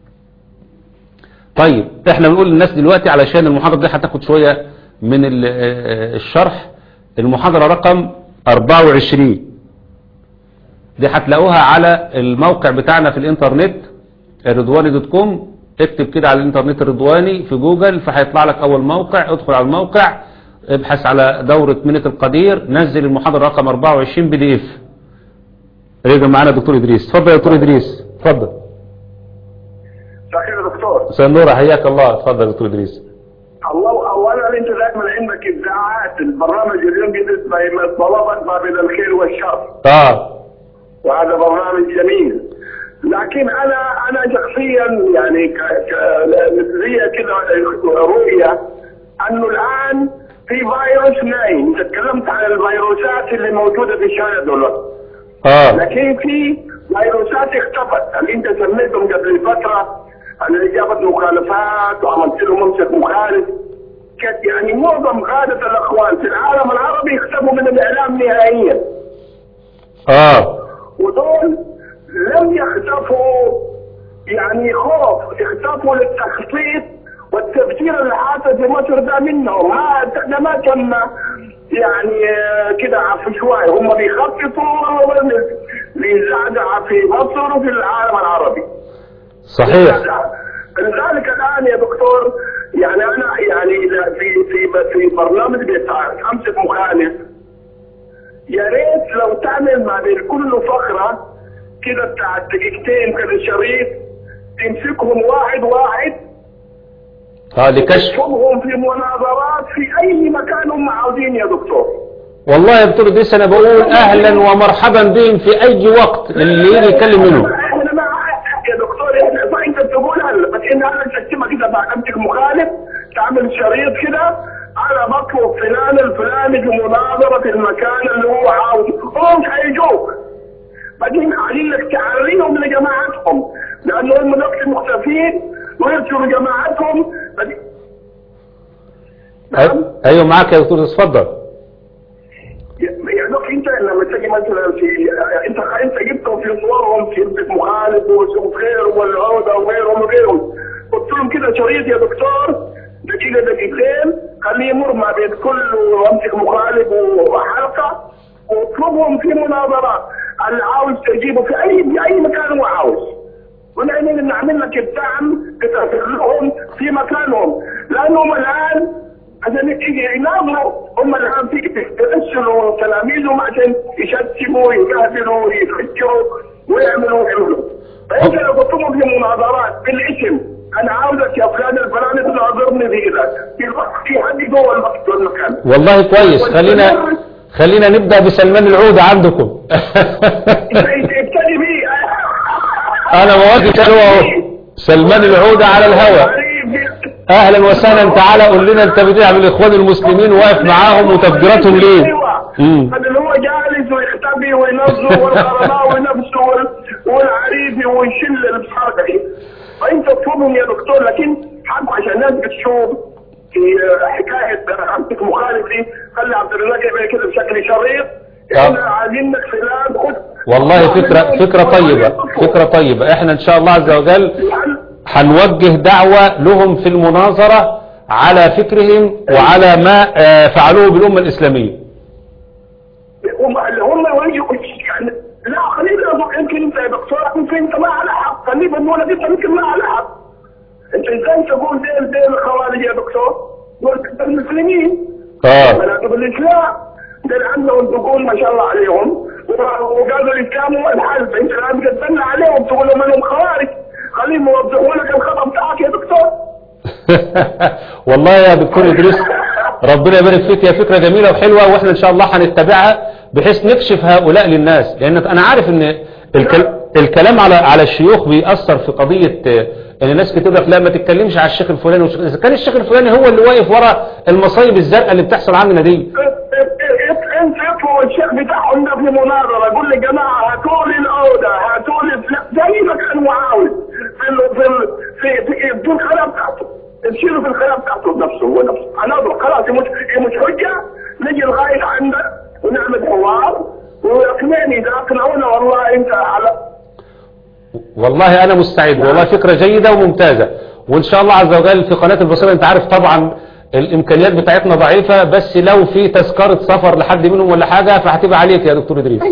طيب احنا بنقول للناس دلوقتي علشان المحاضرة دي هتاخد شوية من ال- آه، الشرح المحاضرة رقم 24 دي هتلاقوها على الموقع بتاعنا في الانترنت الرضواني دوت كوم اكتب كده على الانترنت الرضواني في جوجل فهيطلع لك اول موقع ادخل على الموقع ابحث على دورة منة القدير نزل المحاضرة رقم 24 بي دي اف يجي معانا دكتور ادريس اتفضل يا دكتور ادريس اتفضل شكرا يا دكتور مساء النور حياك الله اتفضل يا دكتور ادريس الله اولا انت دائما عندك ابداعات البرنامج اليوم جديد بين الطلبه ما بين الخير والشر اه وهذا برنامج جميل لكن انا انا شخصيا يعني ك ك- ليا كده رؤيه انه الان في فيروس نايم انت تكلمت عن الفيروسات اللي موجوده في الشارع دلوقتي اه لكن في فيروسات اختفت اللي انت سميتهم قبل فتره اللي جابت مخالفات وعملت لهم ممسك مخالف كانت يعني معظم قاده الاخوان في العالم العربي اختفوا من الاعلام نهائيا اه ودول لم يختفوا يعني خوف اختفوا للتخطيط والتفجير اللي حاصل في مصر ده منهم ما ده ما كان يعني آه، كده عشوائي هم بيخططوا لزعزعة في مصر وفي العالم العربي صحيح لذلك الان يا دكتور يعني انا يعني إذا في في في برنامج بتاع امسك مخالف يا ريت لو تعمل ما بين كل فقره كده بتاع دقيقتين كده شريط تمسكهم واحد واحد اه لكشف تشوفهم في مناظرات في اي مكان هم عاوزين يا دكتور والله يا دكتور ديس انا بقول اهلا ومرحبا بهم في اي وقت اللي يجي يتكلم منهم احنا ما يا دكتور احنا ما انت تقول هلا بس ان انا تقسمها كده بعد امسك مخالف تعمل شريط كده انا بطلب فلان الفلاني في مناظره في المكان اللي هو عاوز هم مش هيجوك بعدين عايزين لك تعريهم لجماعتهم لانه هم دلوقتي مختفين ويرسلوا جماعتهم بعدين- نعم أي- ايوه معاك يا دكتور ديس، اتفضل يعني لك انت لما تجي مثلا في انت انت جبتهم في صورهم في ابنة مخالف وخير والعودة وغيرهم وغيرهم قلت لهم كده شريط يا دكتور دقيقة دقيقتين خليه يمر ما بين كل وامسك مخالف وحلقة واطلبهم في مناظرات اللي عاوز تجيبه في اي في اي مكان هو عاوز ونعمل نعمل لك الدعم تسافر لهم في مكانهم لانهم الان عشان يجي يناظروا هم الان في يرسلوا تلاميذهم عشان يشتموا ويقاتلوا ويفكروا ويعملوا ويعملوا فانت لو قلتهم في مناظرات بالاسم انا عاوزك يا فلان الفلاني تناظرني في كذا في الوقت في حد جوه الوقت والمكان والله كويس خلينا خلينا نبدا بسلمان العودة عندكم ابتدي بيه انا موافق هو اهو سلمان العودة على الهوى اهلا وسهلا تعالى قول لنا انت بتدعم الاخوان المسلمين واقف معاهم وتفجيراتهم ليه مم. هذا اللي هو جالس ويختبي وينظر والقرناوي نفسه وال- والعريبي ويشل الحركه دي فانت تطلبهم يا دكتور لكن حقه عشان الناس بتشوف في حكايه امسك مخالف دي خلي عبد الرزاق يعمل كده بشكل شريط احنا عايزينك فلان خد والله فكرة فكرة طيبة فكرة طيبة احنا ان شاء الله عز وجل هنوجه دعوة لهم في المناظرة على فكرهم وعلى ما آه، فعلوه بالأمة الإسلامية هم اللي هم يجوا يعني لا خلينا نقول يمكن انت يا دكتور يمكن انت ما على حق خلينا نقول لك انت يمكن ما على حق انت ازاي تقول زي زي الخوارج يا دكتور؟ دول المسلمين اه مناطق الاسلام دول عندهم تقول ما شاء الله عليهم وقالوا الاسلام هو الحل انت الان بتدل عليهم تقول لهم انهم خوارج خليهم يوضحوا لك الخطا بتاعك يا دكتور والله يا دكتور إدريس ربنا يبارك فيك هي فكرة جميلة وحلوة واحنا ان شاء الله هنتبعها بحيث نكشف هؤلاء للناس لان انا عارف ان الكل... الكلام على على الشيوخ بيأثر في قضية آه، ان الناس كتير لك لا ما تتكلمش على الشيخ الفلاني والشيخ اذا كان الشيخ الفلاني هو اللي واقف ورا المصايب الزرقاء اللي بتحصل عندنا دي انت اطلبوا الشيخ بتاعهم ده في مناظره قول لي جماعه هاتوا لي الاوضه هاتوا لي فلان زي ما كان معاوز في ال في ال في في, في الخلاء بتاعته تشيله في الخلاء بتاعته بنفسه هو نفسه هنضرب خلاص هي مش هي مش حجه نجي لغايه عندك ونعمل حوار ويقنعني اذا اقنعونا والله انت على والله انا مستعد والله فكرة جيدة وممتازة وان شاء الله عز وجل في قناة البصيرة انت عارف طبعا الامكانيات بتاعتنا ضعيفة بس لو في تذكرة سفر لحد منهم ولا حاجة فهتبقى عليك يا دكتور ادريس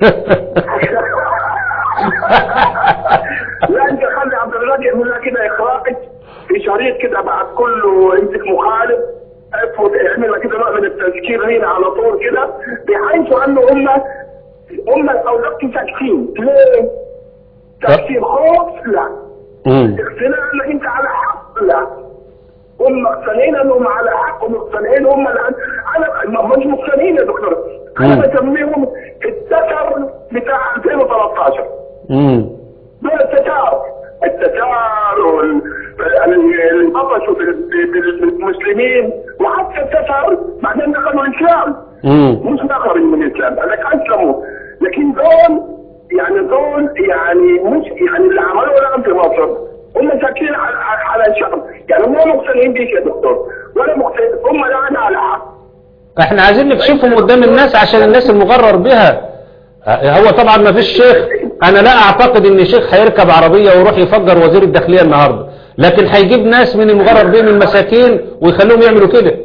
لا انت خلي عبد الرزاق يعمل لها كده اخراج في شريط كده بعد كله يمسك مخالف افرض يعمل لها كده نوع من التذكير لينا على طول كده بحيث انه هم هم الاولاد ساكتين ليه؟ تفسير خوف لا مم. اقتناع انك انت على حق لا هم مقتنعين انهم على حق ومقتنعين هم الان انا ما مش مقتنعين يا دكتور انا مم. بسميهم التتر بتاع 2013 مم. دول التتار التتار وال- ال- اللي بطشوا بال- بال- بالمسلمين وحتى التتار بعدين دخلوا الاسلام مم. مش نخرج من الاسلام انا اسلموا لكن دول يعني دول يعني مش يعني اللي عملوا الان في مصر هم ساكنين على على الشعب يعني هم مقتنعين بيك يا دكتور ولا مقتنعين هم الان على حق احنا عايزين نكشفهم قدام الناس عشان الناس المغرر بها اه، هو طبعا ما فيش شيخ انا لا اعتقد ان شيخ هيركب عربية ويروح يفجر وزير الداخلية النهاردة لكن هيجيب ناس من المغربين المساكين ويخلوهم يعملوا كده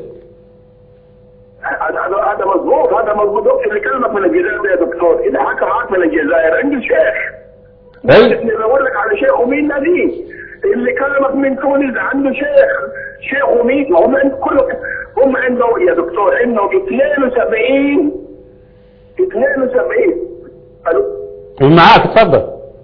هذا هذا- هذا مظبوط هذا مظبوط دكتور اللي كلمك من الجزائر ده يا دكتور اللي حكى معاك من الجزائر عنده شيخ أي. اللي بدور لك على شيخ ومين دي اللي كلمك من تونس عنده شيخ شيخ ومين هم عند كل هم عنده يا دكتور عنده 72 72 الو ومعاك اتفضل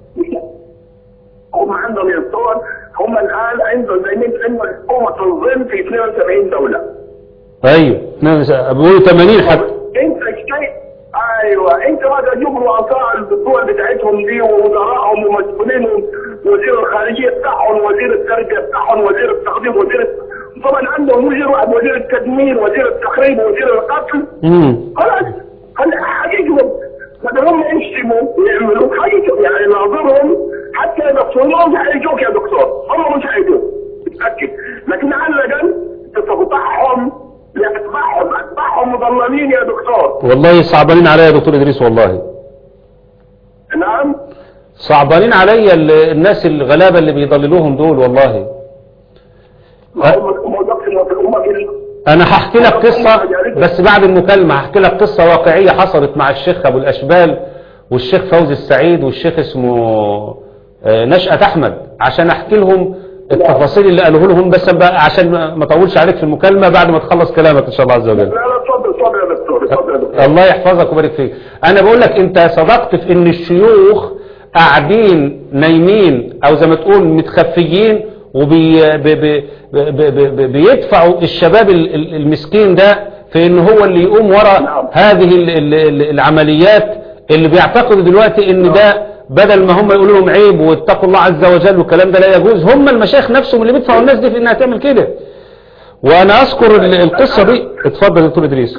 هم عندهم يا دكتور هم الان عندهم زي ما انت عندهم حكومه تنظيم في 72 دوله ايوه نعم، بيقولوا 80 حتى انت شيء ايوه انت ما تجيب رؤساء الدول بتاعتهم دي ووزرائهم ومسؤولينهم وزير الخارجيه بتاعهم وزير التربيه بتاعهم وزير التقديم وزير طبعا عندهم وزير واحد وزير التدمير وزير التخريب وزير القتل امم خلاص هل حقيقهم بدل هم يشتموا ويعملوا حقيقة يعني ناظرهم حتى يدخلون مش هيجوك يا دكتور هم مش هيجوك متأكد لكن على الأقل تفضحهم لأتباعهم أتباعهم مضللين يا دكتور والله صعبانين عليا يا دكتور ادريس والله نعم صعبانين عليا ال- الناس الغلابه اللي بيضللوهم دول والله ما هم هم دكتور هم ال- انا هحكي لك قصة بس بعد المكالمة هحكي لك قصة واقعية حصلت مع الشيخ ابو الاشبال والشيخ فوزي السعيد والشيخ اسمه آه، نشأة احمد عشان احكي لهم التفاصيل اللي قالوه لهم بس بقى عشان ما ما اطولش عليك في المكالمة بعد ما تخلص كلامك ان شاء الله عز وجل لا لا اتفضل اتفضل يا دكتور اتفضل يا دكتور الله يحفظك ويبارك فيك انا بقول لك انت صدقت في ان الشيوخ قاعدين نايمين او زي ما تقول متخفيين وبي بي بي بي بي بي بيدفعوا الشباب ال- ال- المسكين ده في ان هو اللي يقوم ورا نعم. هذه ال- ال- ال- العمليات اللي بيعتقدوا دلوقتي ان ده بدل ما هم يقولوا لهم عيب واتقوا الله عز وجل والكلام ده لا يجوز هم المشايخ نفسهم اللي بيدفعوا الناس دي في انها تعمل كده وانا اذكر ال- القصة دي اتفضل يا دكتور ادريس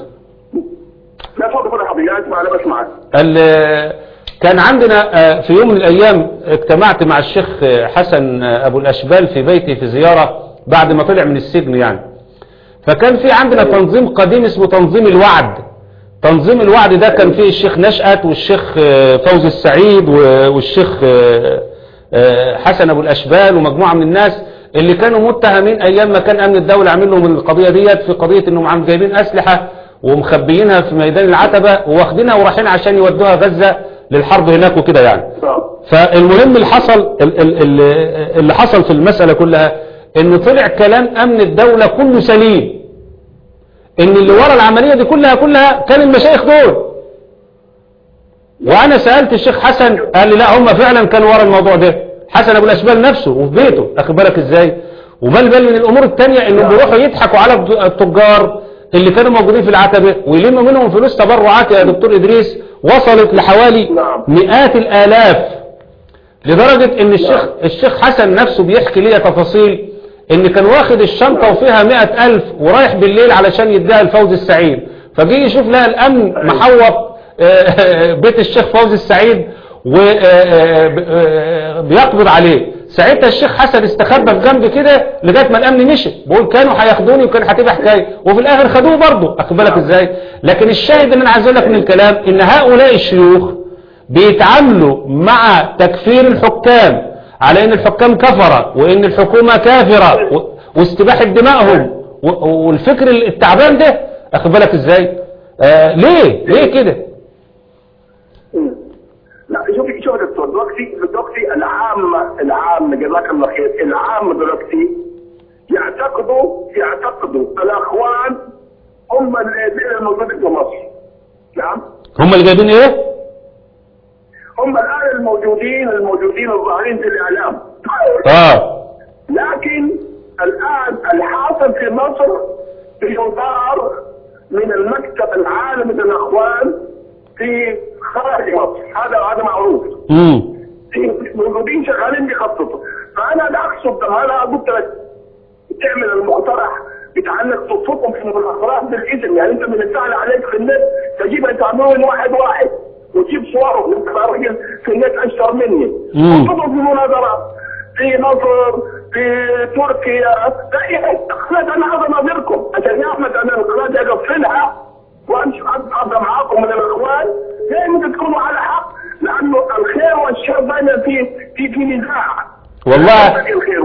لا اتفضل اتفضل يا حبيبي اسمع انا بسمعك ال- كان عندنا آه، في يوم من الأيام اجتمعت مع الشيخ آه، حسن آه، أبو الأشبال في بيتي في زيارة بعد ما طلع من السجن يعني فكان في عندنا تنظيم قديم اسمه تنظيم الوعد تنظيم الوعد ده كان فيه الشيخ نشأت والشيخ آه، فوزي السعيد و- والشيخ آه، آه، حسن أبو الأشبال ومجموعة من الناس اللي كانوا متهمين أيام ما كان أمن الدولة عامل لهم القضية ديت في قضية إنهم عم جايبين أسلحة ومخبيينها في ميدان العتبة وواخدينها ورايحين عشان يودوها غزة للحرب هناك وكده يعني نعم فالمهم اللي حصل ال- ال- ال- اللي حصل في المسألة كلها ان طلع كلام امن الدولة كله سليم ان اللي ورا العملية دي كلها كلها كان المشايخ دول وانا سألت الشيخ حسن قال لي لا هم فعلا كانوا ورا الموضوع ده حسن ابو الاشبال نفسه وفي بيته اخد بالك ازاي وبل بل من الامور التانية انهم بيروحوا يضحكوا على الد- التجار اللي كانوا موجودين في العتبة ويلموا منهم فلوس تبرعات يا دكتور ادريس وصلت لحوالي نعم. مئات الالاف لدرجة ان الشيخ الشيخ حسن نفسه بيحكي لي تفاصيل ان كان واخد الشنطة وفيها مئة الف ورايح بالليل علشان يديها الفوز السعيد فجي يشوف لها الامن محوط آه، بيت الشيخ فوزي السعيد وبيقبض عليه ساعتها الشيخ حسن استخبى في جنب كده لغايه ما الامن مشي بقول كانوا هياخدوني وكان هتبقى حكايه وفي الاخر خدوه برضه اخد بالك ازاي لكن الشاهد اللي انا عايز اقول لك من الكلام ان هؤلاء الشيوخ بيتعاملوا مع تكفير الحكام على ان الحكام كفرة وان الحكومة كافرة و- واستباحة دمائهم و- والفكر التعبان ده اخد بالك ازاي آه ليه ليه كده لا شوفي شوفي يا دكتور دلوقتي دلوقتي العام العام جزاك الله خير العام دلوقتي يعتقدوا يعتقدوا الاخوان هم اللي الموجودين في مصر نعم هم اللي جايبين ايه هم الان الموجودين الموجودين الظاهرين في الاعلام اه لكن الان الحاصل في مصر بيدار من المكتب العالمي للاخوان في خارج مصر هذا هذا معروف امم موجودين شغالين بيخططوا فانا لا اقصد انا قلت لك تعمل المقترح بتاع انك ترفضهم في المخابرات بالاذن يعني انت من السهل عليك في النت تجيب انت عملون واحد واحد وتجيب صورهم انت راجل في النت اشطر مني مم. ترفضهم في مناظرات في مصر في تركيا في اي حته خلاص انا عايز اناظركم عشان يا احمد انا القناه دي اقفلها وامشي ابدا معاكم من الاخوان لازم تكونوا على حق لانه الخير والشر دايما في في في نزاع والله الخير والشر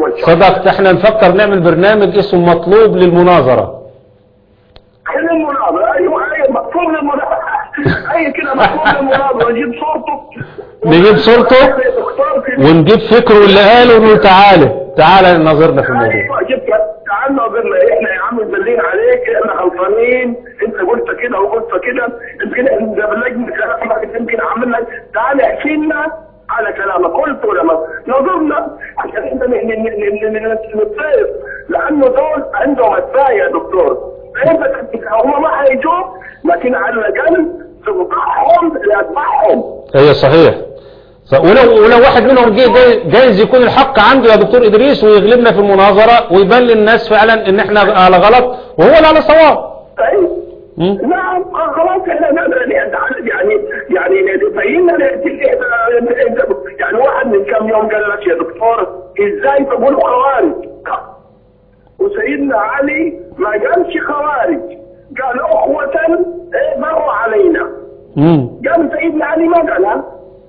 صدقت احنا نفكر نعمل برنامج اسمه مطلوب للمناظرة خلي المناظرة ايوه ايوه مطلوب للمناظرة اي كده مطلوب للمناظرة نجيب صورته نجيب صورته يا دكتور في ونجيب فكره اللي قاله ونقول تعالى تعالى نظرنا في الموضوع ايوه جبت تعال نظرنا احنا يا عم مدلين عليك احنا غلطانين انت قلت كده وقلت كده يمكن احنا بلجنة كلامك يمكن عملنا تعال احكي لنا على كلامك قلت ولا ما نظرنا عشان احنا ن- ن- ن- ن- ن- نتصير لانه دول عندهم اتباع يا دكتور انت هم ما هيجوا لكن على الاقل تنصحهم لاتباعهم هي صحيح ص- ولو ولو واحد منهم جه جاي- جايز يكون الحق عنده يا دكتور ادريس ويغلبنا في المناظره ويبان للناس فعلا ان احنا على غلط وهو اللي على صواب طيب مم. نعم آه، خلاص احنا نقدر يعني يعني يعني بينا يعني واحد من كم يوم قال لك يا دكتور ازاي تقولوا خوارج وسيدنا علي ما قالش خوارج قال اخوة إيه، مروا علينا مم. قال سيدنا علي ما قالها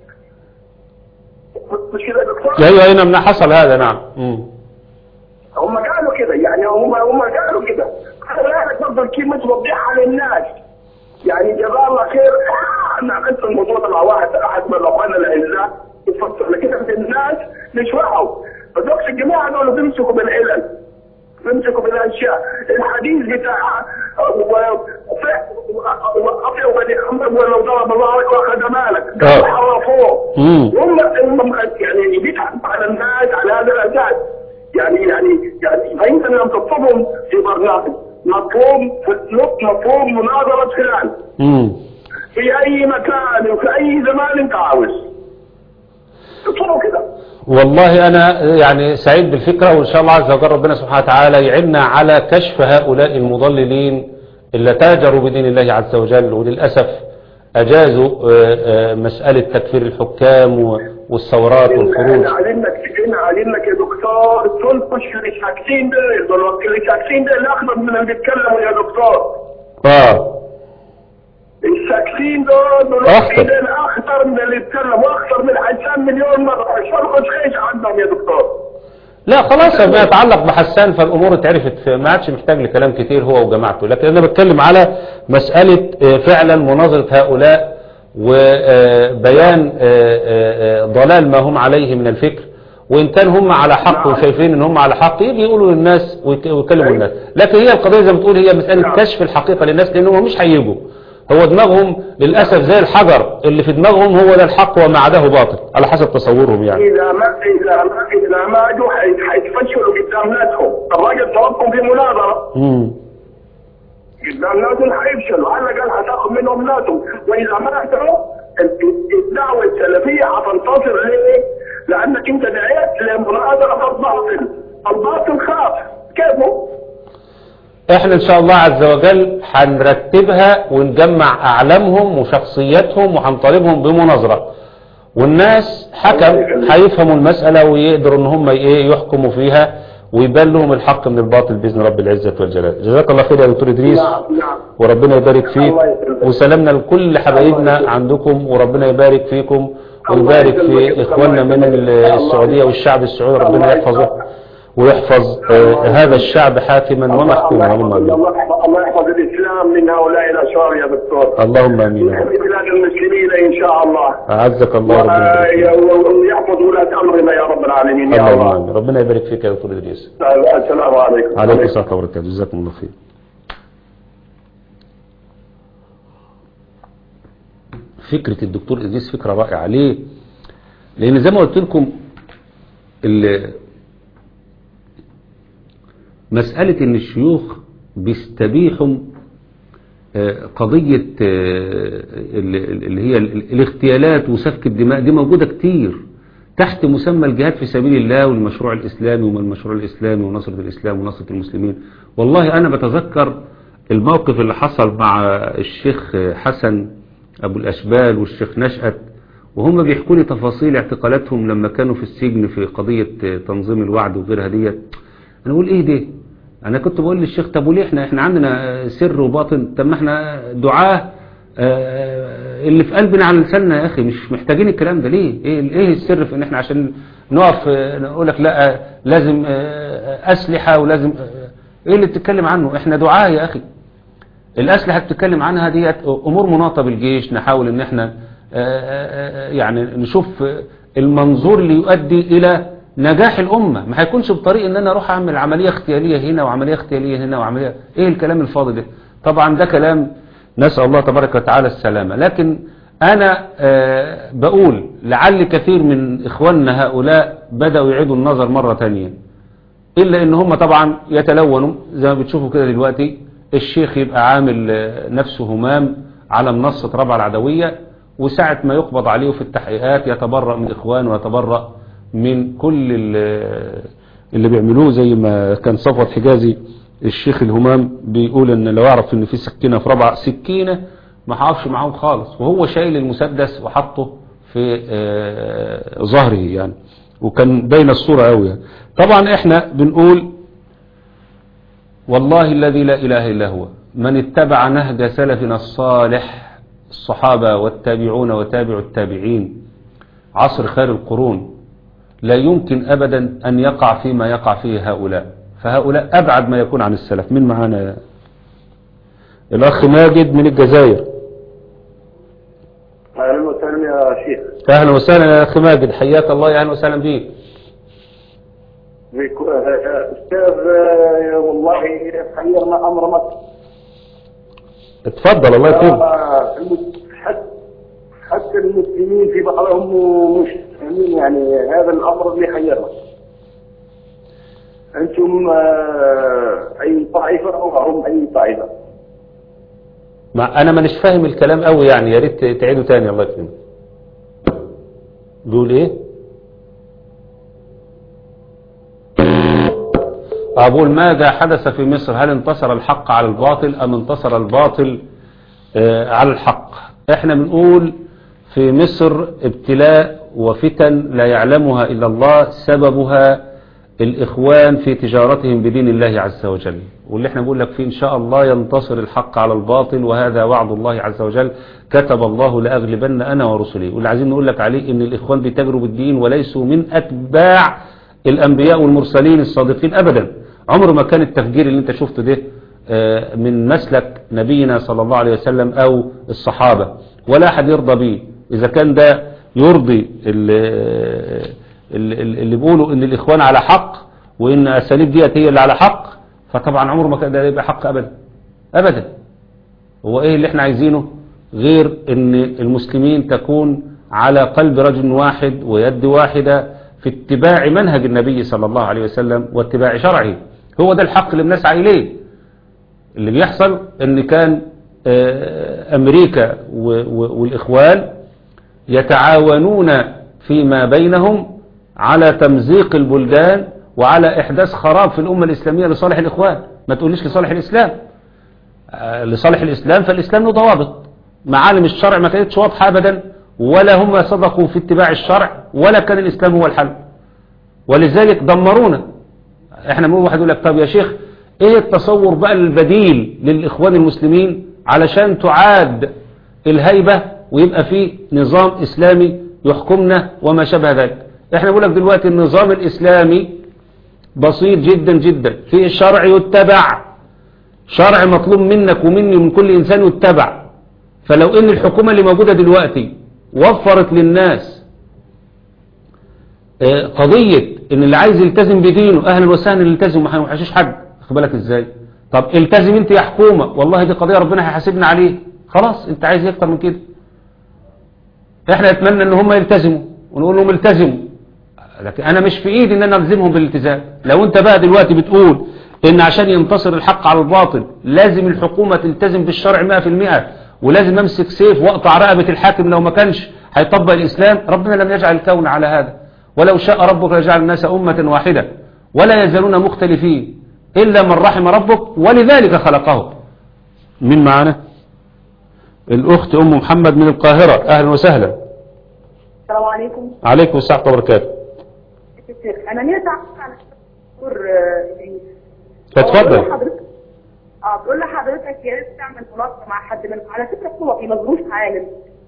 مش كده يا دكتور؟ ايوه ايوه من حصل هذا نعم مم. هم قالوا كده يعني هم هم قالوا كده خلي بالك برضه الكلمة توضحها للناس يعني جزاه الله خير انا عملت الموضوع ده مع واحد احد من اخواننا الاعزاء يفسر كده في الناس نشرحوا فدوكس الجماعه دول بيمسكوا بالعلل بيمسكوا بالاشياء الحديث بتاع وأطيعوا بني عمرو ولو ضرب الله واخذ مالك آه. حرفوه مم. هم هم يعني بيضحكوا على الناس على هذا الاساس يعني يعني يعني فانت لم تطلبهم في برنامج مطلوب مطلوب مطلوب مناظره فلان مم. في اي مكان وفي اي زمان انت عاوز تطلبوا كده والله أنا يعني سعيد بالفكرة وإن شاء الله عز وجل ربنا سبحانه وتعالى يعيننا على كشف هؤلاء المضللين اللي تاجروا بدين الله عز وجل وللأسف أجازوا آه، آه، مسألة تكفير الحكام و- والثورات والخروج احنا علمنا كتير علمنا يا دكتور تنقش اللي ساكتين ده دول اللي ساكتين ده الاخضر من اللي بيتكلموا يا دكتور آه الساكتين دول دول أخطر. الوحيدين اخطر من اللي يتكلموا اخطر من حسان مليون مره شرخ خيش عندهم يا دكتور لا خلاص ما يتعلق بحسان فالامور اتعرفت ما عادش محتاج لكلام كتير هو وجماعته لكن انا بتكلم على مسألة آه، فعلا مناظرة هؤلاء وبيان ضلال ما هم عليه من الفكر وان كان هم على حق وشايفين ان هم على حق يجي يقولوا للناس ويك- ويكلموا الناس لكن هي القضية زي ما بتقول هي مسألة كشف الحقيقة للناس لان هم مش هيجوا هو دماغهم للأسف زي الحجر اللي في دماغهم هو ده الحق وما عداه باطل على حسب تصورهم يعني اذا ما اذا ما اذا ما اجوا حي- حيتفشلوا قدام ناسهم الراجل طلبكم في مناظره مم. قدام ناسهم حيفشلوا على الاقل حتاخذ منهم ناسهم واذا ما اجوا ال- الدعوه السلفيه حتنتصر ليه؟ لانك انت دعيت لمناظره الباطل الباطل خاف كيفه؟ احنا ان شاء الله عز وجل هنرتبها ونجمع اعلامهم وشخصياتهم وهنطالبهم بمناظرة والناس حكم هيفهموا المسألة ويقدروا ان هم ايه يحكموا فيها ويبان لهم الحق من الباطل باذن رب العزة والجلال جزاك الله خير يا دكتور ادريس نعم نعم وربنا يبارك فيك الله يسلمك. وسلامنا لكل حبايبنا الله عندكم وربنا يبارك فيكم الله ويبارك يسلمك. في اخواننا من الله السعودية والشعب السعودي ربنا الله يحفظه يسلمك. ويحفظ آه، هذا الشعب حاكما ومحكوما اللهم امين الله يحفظ الله يحفظ الاسلام من هؤلاء الاشرار يا دكتور اللهم امين يا رب. ويحفظ بلاد المسلمين ان شاء الله أعزك الله ربنا يبارك فيك. ويحفظ ولاة امرنا يا رب العالمين يا اللهم الله امين ربنا يبارك فيك يا دكتور ادريس السلام عليكم عليكم السلام وبركاته جزاكم الله خير فكرة الدكتور ادريس فكرة رائعة ليه لان زي ما قلت لكم ال- مسألة ان الشيوخ بيستبيحوا آه، قضية آه، ال- اللي هي ال- الاغتيالات وسفك الدماء دي موجودة كتير تحت مسمى الجهاد في سبيل الله والمشروع الإسلامي وما المشروع الإسلامي ونصرة الإسلام ونصرة المسلمين والله أنا بتذكر الموقف اللي حصل مع الشيخ حسن أبو الأشبال والشيخ نشأت وهم بيحكوا لي تفاصيل اعتقالاتهم لما كانوا في السجن في قضية تنظيم الوعد وغيرها ديت أنا أقول إيه ده أنا كنت بقول للشيخ طب وليه إحنا إحنا عندنا سر وباطن طب ما إحنا دعاه آه، اللي في قلبنا على لساننا يا اخي مش محتاجين الكلام ده ليه ايه ايه السر في ان احنا عشان نقف آه، نقول لك لا آه، لازم آه، اسلحه ولازم آه، ايه اللي بتتكلم عنه احنا دعاء يا اخي الأسلحة اللي بتتكلم عنها ديت أمور مناطة بالجيش نحاول إن احنا آه، آه، آه، يعني نشوف آه، المنظور اللي يؤدي إلى نجاح الأمة ما هيكونش بطريق إن أنا أروح أعمل عملية اغتيالية هنا وعملية اغتيالية هنا وعملية إيه الكلام الفاضي ده طبعا ده كلام نسأل الله تبارك وتعالى السلامة لكن أنا آه، بقول لعل كثير من إخواننا هؤلاء بدأوا يعيدوا النظر مرة تانية إلا إن هم طبعا يتلونوا زي ما بتشوفوا كده دلوقتي الشيخ يبقى عامل آه، نفسه همام على منصة ربع العدوية وساعة ما يقبض عليه في التحقيقات يتبرأ من إخوان ويتبرأ من كل ال- اللي بيعملوه زي ما كان صفوت حجازي الشيخ الهمام بيقول ان لو يعرف ان في سكينة في ربع سكينة ما هقفش معاهم خالص وهو شايل المسدس وحطه في آه، ظهره يعني وكان باين الصورة قوي يعني. طبعا احنا بنقول والله الذي لا إله إلا هو من اتبع نهج سلفنا الصالح الصحابة والتابعون وتابع التابعين عصر خير القرون لا يمكن أبدا أن يقع فيما يقع فيه هؤلاء فهؤلاء أبعد ما يكون عن السلف من معانا يا الأخ ماجد من الجزائر اهلا وسهلا يا شيخ أهلا وسهلا يا أخي ماجد حياك الله أهلا وسهلا بك بك- آه، استاذ آه، والله حيرنا امر مصر اتفضل الله يكرمك آه، الم- حتى حتى المسلمين في بعضهم مش فاهمين يعني هذا الامر اللي حيرنا انتم آه، اي طائفه او هم اي طائفه مع أنا مانيش فاهم الكلام قوي يعني يا ريت تعيده تاني الله يكرمك بيقول إيه أقول ماذا حدث في مصر هل انتصر الحق على الباطل أم انتصر الباطل آه، على الحق احنا بنقول في مصر ابتلاء وفتن لا يعلمها إلا الله سببها الإخوان في تجارتهم بدين الله عز وجل واللي احنا بنقول لك فيه إن شاء الله ينتصر الحق على الباطل وهذا وعد الله عز وجل كتب الله لأغلبن أنا ورسلي واللي عايزين نقول لك عليه إن الإخوان بيتاجروا بالدين وليسوا من أتباع الأنبياء والمرسلين الصادقين أبدا عمر ما كان التفجير اللي انت شفته ده آه، من مسلك نبينا صلى الله عليه وسلم أو الصحابة ولا أحد يرضى به إذا كان ده يرضي ال- ال- ال- اللي بيقولوا ان الاخوان على حق وان اساليب ديت هي اللي على حق فطبعا عمره ما كان ده يبقى حق ابدا ابدا هو ايه اللي احنا عايزينه غير ان المسلمين تكون على قلب رجل واحد ويد واحدة في اتباع منهج النبي صلى الله عليه وسلم واتباع شرعه هو ده الحق اللي بنسعى اليه اللي بيحصل ان كان آه، امريكا و- و- والاخوان يتعاونون فيما بينهم على تمزيق البلدان وعلى إحداث خراب في الأمة الإسلامية لصالح الإخوان ما تقوليش لصالح الإسلام آه، لصالح الإسلام فالإسلام له ضوابط معالم الشرع ما كانتش واضحة أبدا ولا هم صدقوا في اتباع الشرع ولا كان الإسلام هو الحل ولذلك دمرونا احنا بنقول واحد يقول لك طب يا شيخ ايه التصور بقى البديل للإخوان المسلمين علشان تعاد الهيبة ويبقى في نظام إسلامي يحكمنا وما شابه ذلك احنا بنقول لك دلوقتي النظام الإسلامي بسيط جدا جدا في شرع يتبع شرع مطلوب منك ومني ومن كل إنسان يتبع فلو ان الحكومة اللي موجودة دلوقتي وفرت للناس آه، قضية ان اللي عايز يلتزم بدينه اهلا وسهلا يلتزم ما هنوحشوش حد خد بالك ازاي طب التزم انت يا حكومة والله دي قضية ربنا هيحاسبنا عليه خلاص انت عايز إيه اكتر من كده احنا نتمنى ان هم يلتزموا ونقول لهم التزموا لكن انا مش في ايدي ان انا الزمهم بالالتزام لو انت بقى دلوقتي بتقول ان عشان ينتصر الحق على الباطل لازم الحكومة تلتزم بالشرع 100% ولازم امسك سيف واقطع رقبة الحاكم لو ما كانش هيطبق الاسلام ربنا لم يجعل الكون على هذا ولو شاء ربك لجعل الناس امة واحدة ولا يزالون مختلفين الا من رحم ربك ولذلك خلقه من معنا الاخت ام محمد من القاهرة اهلا وسهلا السلام عليكم عليكم السلام ورحمة الله وبركاته الشيخ انا نيت اعرف عن الدكتور آه، ادريس اتفضل. بقول لحضرتك اه بقول لحضرتك يا ريت تعمل مناقشه مع حد منهم على فكره هو في مظروف عالم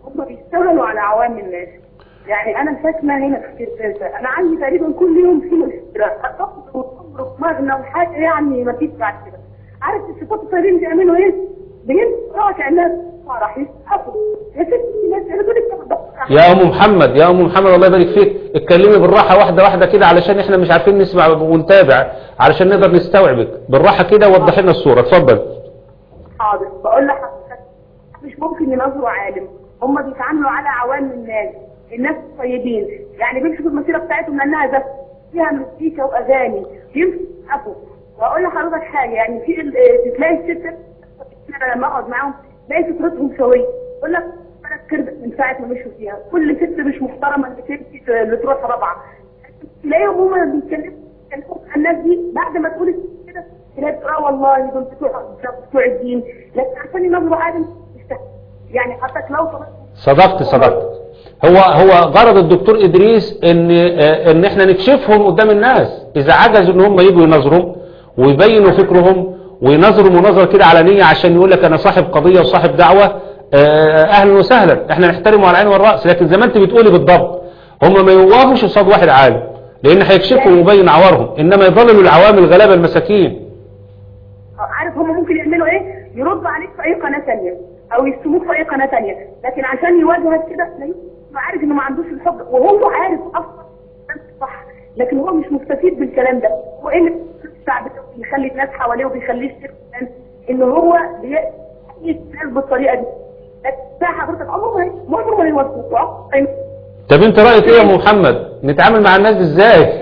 هم بيشتغلوا على عوام الناس يعني انا ساكنه هنا في كركاسه انا عندي تقريبا كل يوم في مشكله الضغط والصبر ومغنى وحاجه يعني ما فيش بعد كده عارف الستات الطيبين بيعملوا ايه؟ بينسوا كانها فرح يسقفوا يا ستي الناس انا بقول لك يا ام محمد يا ام محمد الله يبارك فيك اتكلمي بالراحه واحده واحده كده علشان احنا مش عارفين نسمع ونتابع علشان نقدر نستوعبك بالراحه كده وضح لنا الصوره اتفضل حاضر بقول لحضرتك مش ممكن ينظروا عالم هم بيتعاملوا على عوام الناس الناس طيبين يعني بيمشوا في المسيره بتاعتهم لانها زفت فيها مزيكا واغاني يمشوا يسقفوا واقول لحضرتك حاجه يعني في ال- آه، تلاقي الست أنا لما اقعد معاهم تلاقي فطرتهم سويه يقول لك انا كربت من ساعه ما مشوا فيها كل ست مش محترمه اللي تمشي اللي تروح رابعه تلاقيهم هم بيتكلموا بيتكلموا عن الناس دي بعد ما تقول كده تلاقي بتقول اه والله دول بتوع بتوع الدين لكن عشان ينظروا عالم يستحق يعني حتى لو طلبت صدقت صدقت هو هو غرض الدكتور ادريس ان آه، ان احنا نكشفهم قدام الناس اذا عجزوا ان هم يجوا ينظروا ويبينوا فكرهم وينظروا مناظره كده علنيه عشان يقول لك انا صاحب قضيه وصاحب دعوه آه، اهلا وسهلا احنا نحترمه على العين والراس لكن زي ما انت بتقولي بالضبط هم ما يوقفوش قصاد واحد عالم لان هيكشفوا ويبين عورهم انما يضللوا العوام الغلابه المساكين عارف هم ممكن يعملوا ايه يردوا عليك في اي قناه ثانيه او يسموك في اي قناه ثانيه لكن عشان يواجهك كده لا يبقى عارف انه ما عندوش الحب وهو عارف اصلا ده صح لكن هو مش مستفيد بالكلام ده هو ايه اللي الشعب ده بيخلي الناس حواليه وبيخليه يشترك الناس ان هو بيأذي الناس بالطريقه دي لكن ده حضرتك عمره ما هي- عمره ما هيوصلك عمره طب انت رايك ايه يا ام محمد نتعامل مع الناس دي ازاي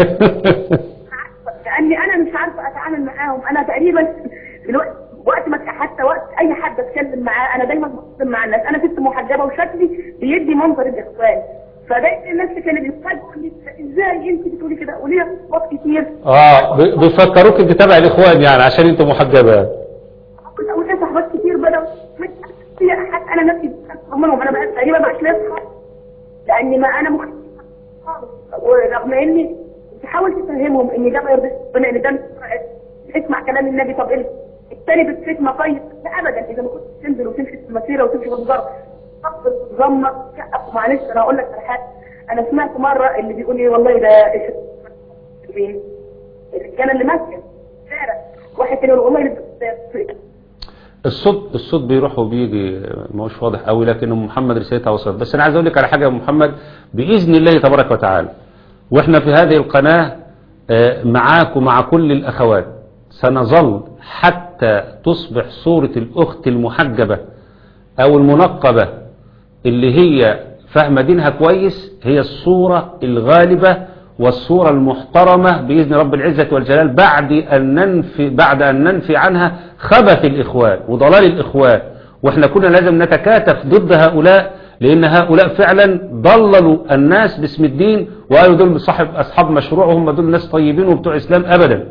لاني انا مش عارفه اتعامل معاهم انا تقريبا دلوقتي وقت ما حتى وقت اي حد اتكلم معاه انا دايما بتكلم مع الناس انا ست محجبه وشكلي بيدي منظر الاخوان فدايما الناس اللي كانت بتفاجئوا لي ازاي انت بتقولي كده وليها اصوات كتير اه ب- بيفكروك انت تبع الاخوان يعني عشان انت محجبه كنت اقول لها صحبات كتير بدأوا حتى انا نفسي بتكسر منهم انا بقى تقريبا مش ليا صحاب لاني ما انا مختلفه خالص ورغم اني تحاول تفهمهم ان ده ما يرضيش ربنا ان ده مش اسمع كلام النبي طب ايه التاني بالفتنه طيب لا ابدا اذا ما كنتش تنزل وتمشي في المسيره وتمشي في الجرة تصبر وتزمر تسقف معلش انا هقول لك على حاجه انا سمعت مره اللي بيقول لي والله ده إيش- مين؟ الرجاله اللي ماسكه الشارع واحد تاني يقول والله ده- الصوت الصوت بيروح وبيجي ما هوش واضح قوي لكن ام محمد رسالتها وصلت بس انا عايز اقول لك على حاجه يا ام محمد باذن الله تبارك وتعالى واحنا في هذه القناه آه، معاك ومع كل الاخوات سنظل حتى تصبح صوره الاخت المحجبه او المنقبه اللي هي فاهمه دينها كويس هي الصوره الغالبه والصورة المحترمة بإذن رب العزة والجلال بعد أن ننفي, بعد أن ننفي عنها خبث الإخوان وضلال الإخوان وإحنا كنا لازم نتكاتف ضد هؤلاء لأن هؤلاء فعلا ضللوا الناس باسم الدين وقالوا دول صاحب أصحاب مشروع وهم دول ناس طيبين وبتوع إسلام أبدا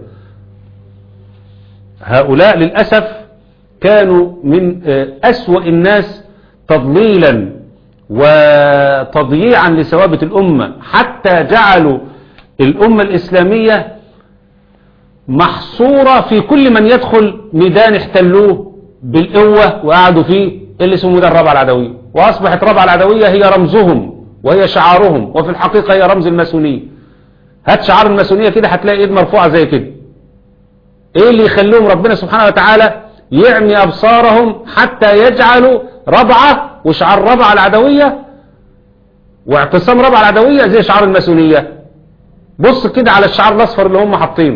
هؤلاء للأسف كانوا من آه، أسوأ الناس تضليلا وتضييعا لثوابت الأمة حتى جعلوا الأمة الإسلامية محصورة في كل من يدخل ميدان احتلوه بالقوة وقعدوا فيه اللي اسمه ميدان الرابعة العدوية وأصبحت الرابعة العدوية هي رمزهم وهي شعارهم وفي الحقيقة هي رمز الماسونية هات شعار الماسونية كده هتلاقي ايد مرفوعة زي كده ايه اللي يخليهم ربنا سبحانه وتعالى يعمي ابصارهم حتى يجعلوا ربعة وشعار ربعة العدوية واعتصام ربعة العدوية زي شعار الماسونية بص كده على الشعار الاصفر اللي هم حاطينه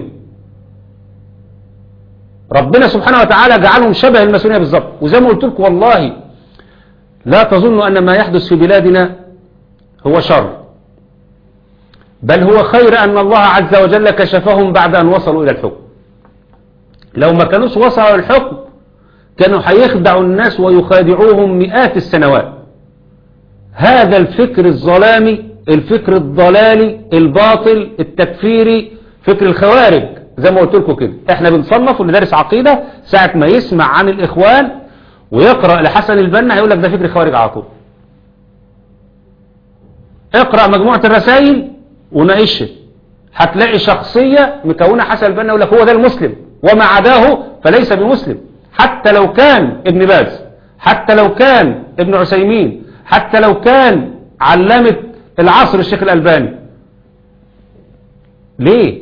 ربنا سبحانه وتعالى جعلهم شبه الماسونية بالظبط وزي ما قلت لكم والله لا تظنوا ان ما يحدث في بلادنا هو شر بل هو خير ان الله عز وجل كشفهم بعد ان وصلوا الى الحكم لو ما كانوش وصلوا للحكم كانوا هيخدعوا الناس ويخادعوهم مئات السنوات هذا الفكر الظلامي الفكر الضلالي الباطل التكفيري فكر الخوارج زي ما قلت لكم كده احنا بنصنف واللي دارس عقيدة ساعة ما يسمع عن الاخوان ويقرأ لحسن البنا هيقول لك ده فكر خوارج على طول اقرأ مجموعة الرسائل وناقشها هتلاقي شخصية مكونة حسن البنا يقول لك هو ده المسلم وما عداه فليس بمسلم حتى لو كان ابن باز حتى لو كان ابن عثيمين حتى لو كان علامة العصر الشيخ الألباني ليه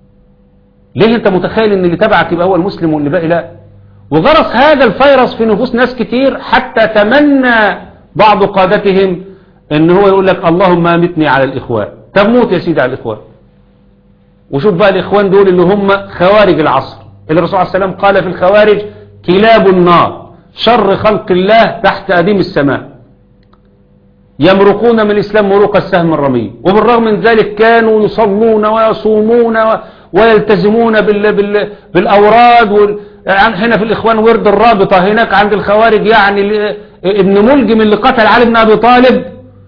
ليه انت متخيل ان اللي تبعك يبقى هو المسلم واللي باقي لا وغرس هذا الفيروس في نفوس ناس كتير حتى تمنى بعض قادتهم ان هو يقول لك اللهم امتني على الاخوان طب موت يا سيدي على الاخوان وشوف بقى الاخوان دول اللي هم خوارج العصر اللي الرسول عليه السلام قال في الخوارج كلاب النار شر خلق الله تحت اديم السماء يمرقون من الإسلام مروق السهم الرمي وبالرغم من ذلك كانوا يصلون ويصومون و- ويلتزمون بال بال بالأوراد وال... عن- هنا في الإخوان ورد الرابطة هناك عند الخوارج يعني ال- ابن ملجم اللي قتل علي بن أبي طالب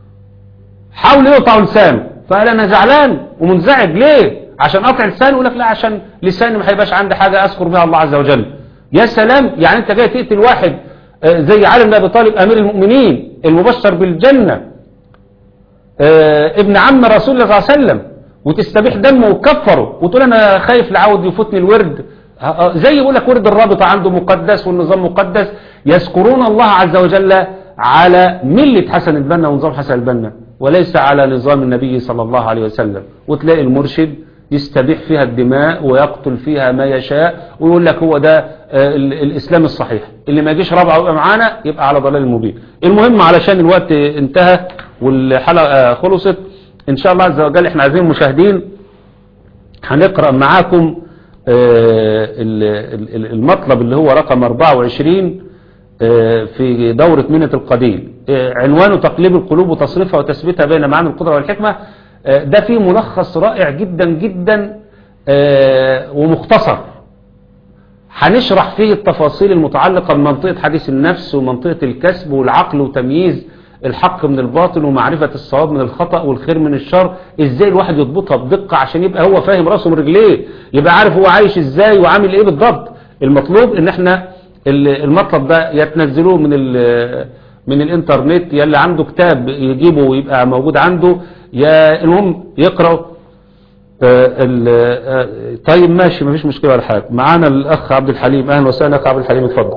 حاول يقطع لسانه فقال أنا زعلان ومنزعج ليه عشان قطع لسانه يقول لك لا عشان لساني ما هيبقاش عندي حاجة أذكر بها الله عز وجل يا سلام يعني أنت جاي تقتل واحد آه، زي علي بن أبي طالب أمير المؤمنين المبشر بالجنة آه، ابن عم رسول الله صلى الله عليه وسلم وتستبيح دمه وتكفره وتقول انا خايف لعود يفوتني الورد آه، آه، زي يقول لك ورد الرابطة عنده مقدس والنظام مقدس يذكرون الله عز وجل على ملة حسن البنا ونظام حسن البنا وليس على نظام النبي صلى الله عليه وسلم وتلاقي المرشد يستبيح فيها الدماء ويقتل فيها ما يشاء ويقول لك هو ده آه، ال- الإسلام الصحيح اللي ما يجيش رابعه ويبقى معانا يبقى على ضلال مبين المهم علشان الوقت انتهى والحلقة آه، خلصت إن شاء الله عز وجل احنا عايزين مشاهدين هنقرأ معاكم آه، ال- ال- المطلب اللي هو رقم 24 آه، في دورة منة القديم آه، عنوانه تقليب القلوب وتصريفها وتثبيتها بين معاني القدرة والحكمة آه، ده فيه ملخص رائع جدا جدا آه، ومختصر هنشرح فيه التفاصيل المتعلقة بمنطقة حديث النفس ومنطقة الكسب والعقل وتمييز الحق من الباطل ومعرفة الصواب من الخطأ والخير من الشر ازاي الواحد يضبطها بدقة عشان يبقى هو فاهم راسه من رجليه يبقى عارف هو عايش ازاي وعامل ايه بالضبط المطلوب ان احنا ال- المطلب ده يتنزلوه من ال- من الانترنت يا اللي عنده كتاب يجيبه ويبقى موجود عنده يا المهم يقرأ آه، ال- آه، طيب ماشي مفيش مشكلة ولا حاجة معانا الأخ عبد الحليم أهلا وسهلا أخ عبد الحليم اتفضل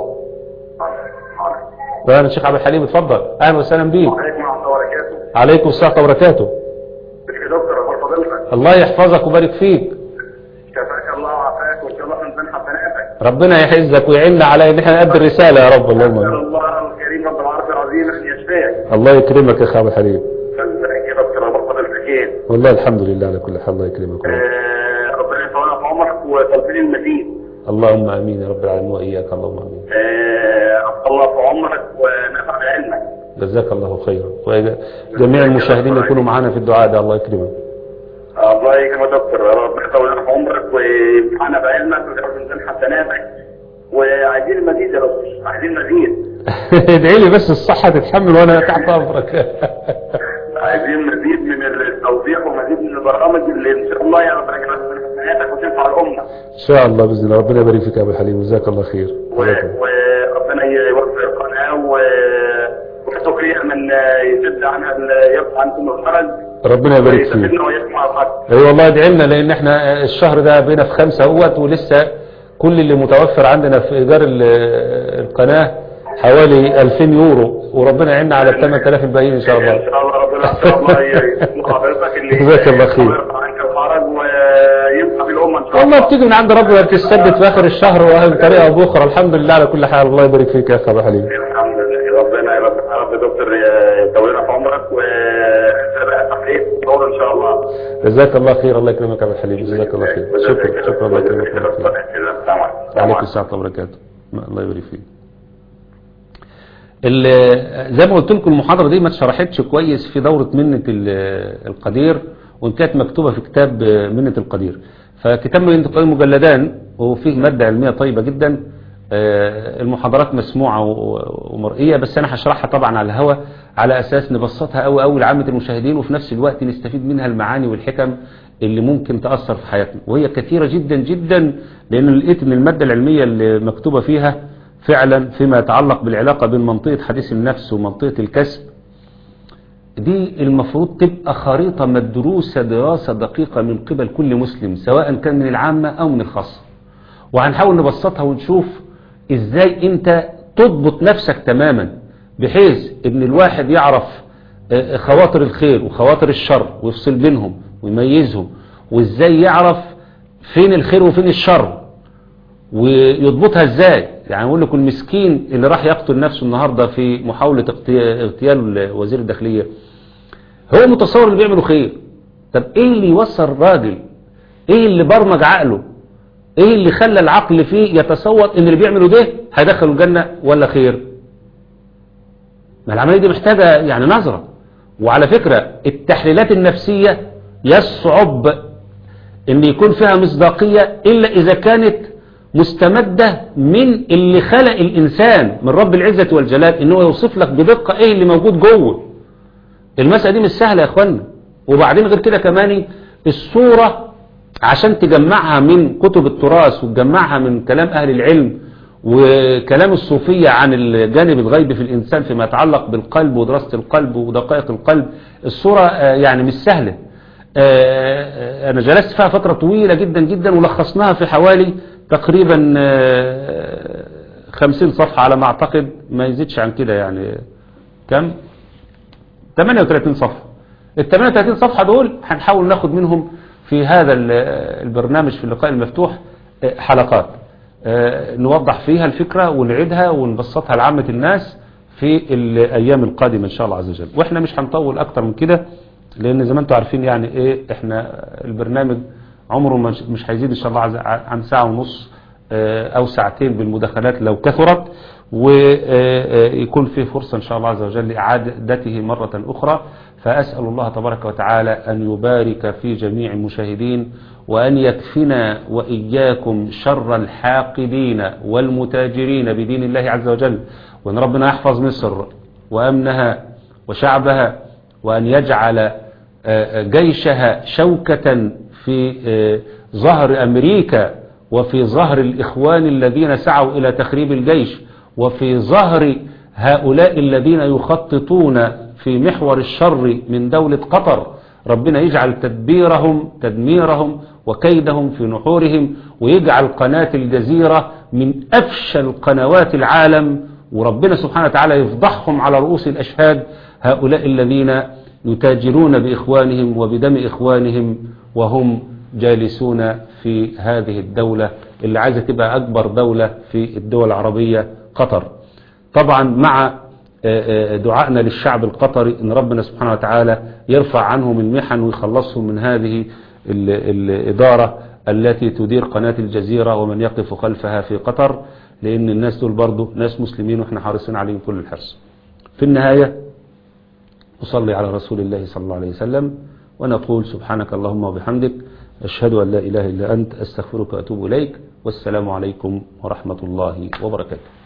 أهلا الشيخ عبد الحليم اتفضل أهلا وسهلا بيك عليكم ورحمة الله وبركاته عليكم السلام وبركاته ازيك يا دكتور اخبار فضيلتك الله يحفظك ويبارك فيك شفاك الله وعافاك وان شاء الله تنزل حسناتك ربنا يحزك ويعيننا على ان احنا نأدي الرسالة يا رب اللهم نسال آمين. الله الكريم رب العرش العظيم ان يشفيك الله يكرمك يا أخ عبد الحليم ازيك يا دكتور اخبار فضيلتك ايه والله الحمد لله على كل حال الله يكرمك آه، ربنا يطول في عمرك وتوفيق المزيد اللهم امين يا رب العالمين واياك اللهم امين آه، أطول الله في عمرك ونفع بعلمك جزاك الله خيرا وجميع المشاهدين يكونوا معنا في الدعاء ده الله يكرمك الله يكرمك يا دكتور ربنا يطول في عمرك وينفعنا بعلمك ويجعل من حسناتك وعايزين المزيد يا دكتور عايزين مزيد ادعي لي بس الصحة تتحمل وانا تحت امرك عايزين مزيد من التوضيح ومزيد من البرامج اللي ان شاء الله يعني ربنا يجعلها من حسناتك وتنفع الامه ان شاء الله باذن الله ربنا يبارك فيك يا ابو الحليم جزاك الله خير و- وربنا يوفق القناه و- وسخرية من يسد عنها ال- يرفع عنكم الحرج ربنا يبارك فيك ويستفدنا ويسمع مع الحق اي والله ادعي لنا لان احنا الشهر ده بينا في خمسة اهوت ولسه كل اللي متوفر عندنا في ايجار ال- القناة حوالي 2000 يورو وربنا يعيننا على ال 8000 الباقيين ان شاء ان الله شاء الله ربنا ان شاء الله يسمع حضرتك اللي جزاك الله خير. ويرفع عنك الحرج ويبقى بالامه ان شاء الله والله بتيجي من عند ربنا بتسدد في اخر الشهر وهي بطريقه او باخرى الحمد لله على كل حال الله يبارك فيك يا اخ ابو حليم الحمد لله ربنا يا رب يا رب دكتور يطولنا في عمرك ونتابع تحقيق دور ان شاء الله جزاك الله خير الله يكرمك يا ابو الحليم جزاك الله خير شكرا شكرا الله يكرمك الله يكرمك. السلام عليكم عليكم السلام ورحمه الله وبركاته الله يبارك فيك ال- زي ما قلت لكم المحاضرة دي ما اتشرحتش كويس في دورة منة ال- القدير وان كانت مكتوبة في كتاب منة القدير فكتاب منة القدير مجلدان وفيه مادة علمية طيبة جدا آه، المحاضرات مسموعة و- ومرئية بس انا هشرحها طبعا على الهوا على اساس نبسطها قوي قوي لعامة المشاهدين وفي نفس الوقت نستفيد منها المعاني والحكم اللي ممكن تأثر في حياتنا وهي كثيرة جدا جدا لان لقيت ان المادة العلمية اللي مكتوبة فيها فعلا فيما يتعلق بالعلاقة بين منطقة حديث النفس ومنطقة الكسب دي المفروض تبقى خريطة مدروسة دراسة دقيقة من قبل كل مسلم سواء كان من العامة أو من الخاصة وهنحاول نبسطها ونشوف ازاي انت تضبط نفسك تماما بحيث ان الواحد يعرف آه، خواطر الخير وخواطر الشر ويفصل بينهم ويميزهم وازاي يعرف فين الخير وفين الشر ويضبطها ازاي يعني اقول لكم المسكين اللي راح يقتل نفسه النهاردة في محاولة اغتي- اغتيال وزير الداخلية هو متصور اللي بيعمله خير طب ايه اللي يوصل الراجل ايه اللي برمج عقله ايه اللي خلى العقل فيه يتصور ان اللي بيعمله ده هيدخله الجنة ولا خير ما العملية دي محتاجة يعني نظرة وعلى فكرة التحليلات النفسية يصعب ان يكون فيها مصداقية الا اذا كانت مستمدة من اللي خلق الانسان من رب العزة والجلال انه يوصف لك بدقة ايه اللي موجود جوه المسألة دي مش سهلة يا اخوانا وبعدين غير كده كمان الصورة عشان تجمعها من كتب التراث وتجمعها من كلام اهل العلم وكلام الصوفية عن الجانب الغيبي في الانسان فيما يتعلق بالقلب ودراسة القلب ودقائق القلب الصورة آه، يعني مش سهلة آه، انا جلست فيها فترة طويلة جدا جدا ولخصناها في حوالي تقريبا آه، خمسين صفحة على ما اعتقد ما يزيدش عن كده يعني كم 38 صفحة ال 38 صفحة دول هنحاول ناخد منهم في هذا ال- البرنامج في اللقاء المفتوح آه، حلقات آه، نوضح فيها الفكرة ونعيدها ونبسطها لعامة الناس في الأيام القادمة إن شاء الله عز وجل وإحنا مش هنطول أكتر من كده لأن زي ما أنتم عارفين يعني إيه إحنا البرنامج عمره مش مش هيزيد إن شاء الله عز- عن ساعة ونص آه، أو ساعتين بالمداخلات لو كثرت ويكون فيه فرصة إن شاء الله عز وجل لإعادته مرة أخرى فأسأل الله تبارك وتعالى أن يبارك في جميع المشاهدين وأن يكفنا وإياكم شر الحاقدين والمتاجرين بدين الله عز وجل وأن ربنا يحفظ مصر وأمنها وشعبها وأن يجعل آه، آه، جيشها شوكة في آه، ظهر أمريكا وفي ظهر الإخوان الذين سعوا إلى تخريب الجيش وفي ظهر هؤلاء الذين يخططون في محور الشر من دولة قطر ربنا يجعل تدبيرهم تدميرهم وكيدهم في نحورهم ويجعل قناة الجزيرة من أفشل قنوات العالم وربنا سبحانه وتعالى يفضحهم على رؤوس الأشهاد هؤلاء الذين يتاجرون بإخوانهم وبدم إخوانهم وهم جالسون في هذه الدولة اللي عايزة تبقى أكبر دولة في الدول العربية قطر طبعا مع آه، آه، دعائنا للشعب القطري ان ربنا سبحانه وتعالى يرفع عنهم المحن ويخلصهم من هذه ال- الإدارة التي تدير قناة الجزيرة ومن يقف خلفها في قطر لأن الناس دول برضو ناس مسلمين وإحنا حارسين عليهم كل الحرص في النهاية أصلي على رسول الله صلى الله عليه وسلم ونقول سبحانك اللهم وبحمدك أشهد أن لا إله إلا أنت أستغفرك وأتوب إليك والسلام عليكم ورحمة الله وبركاته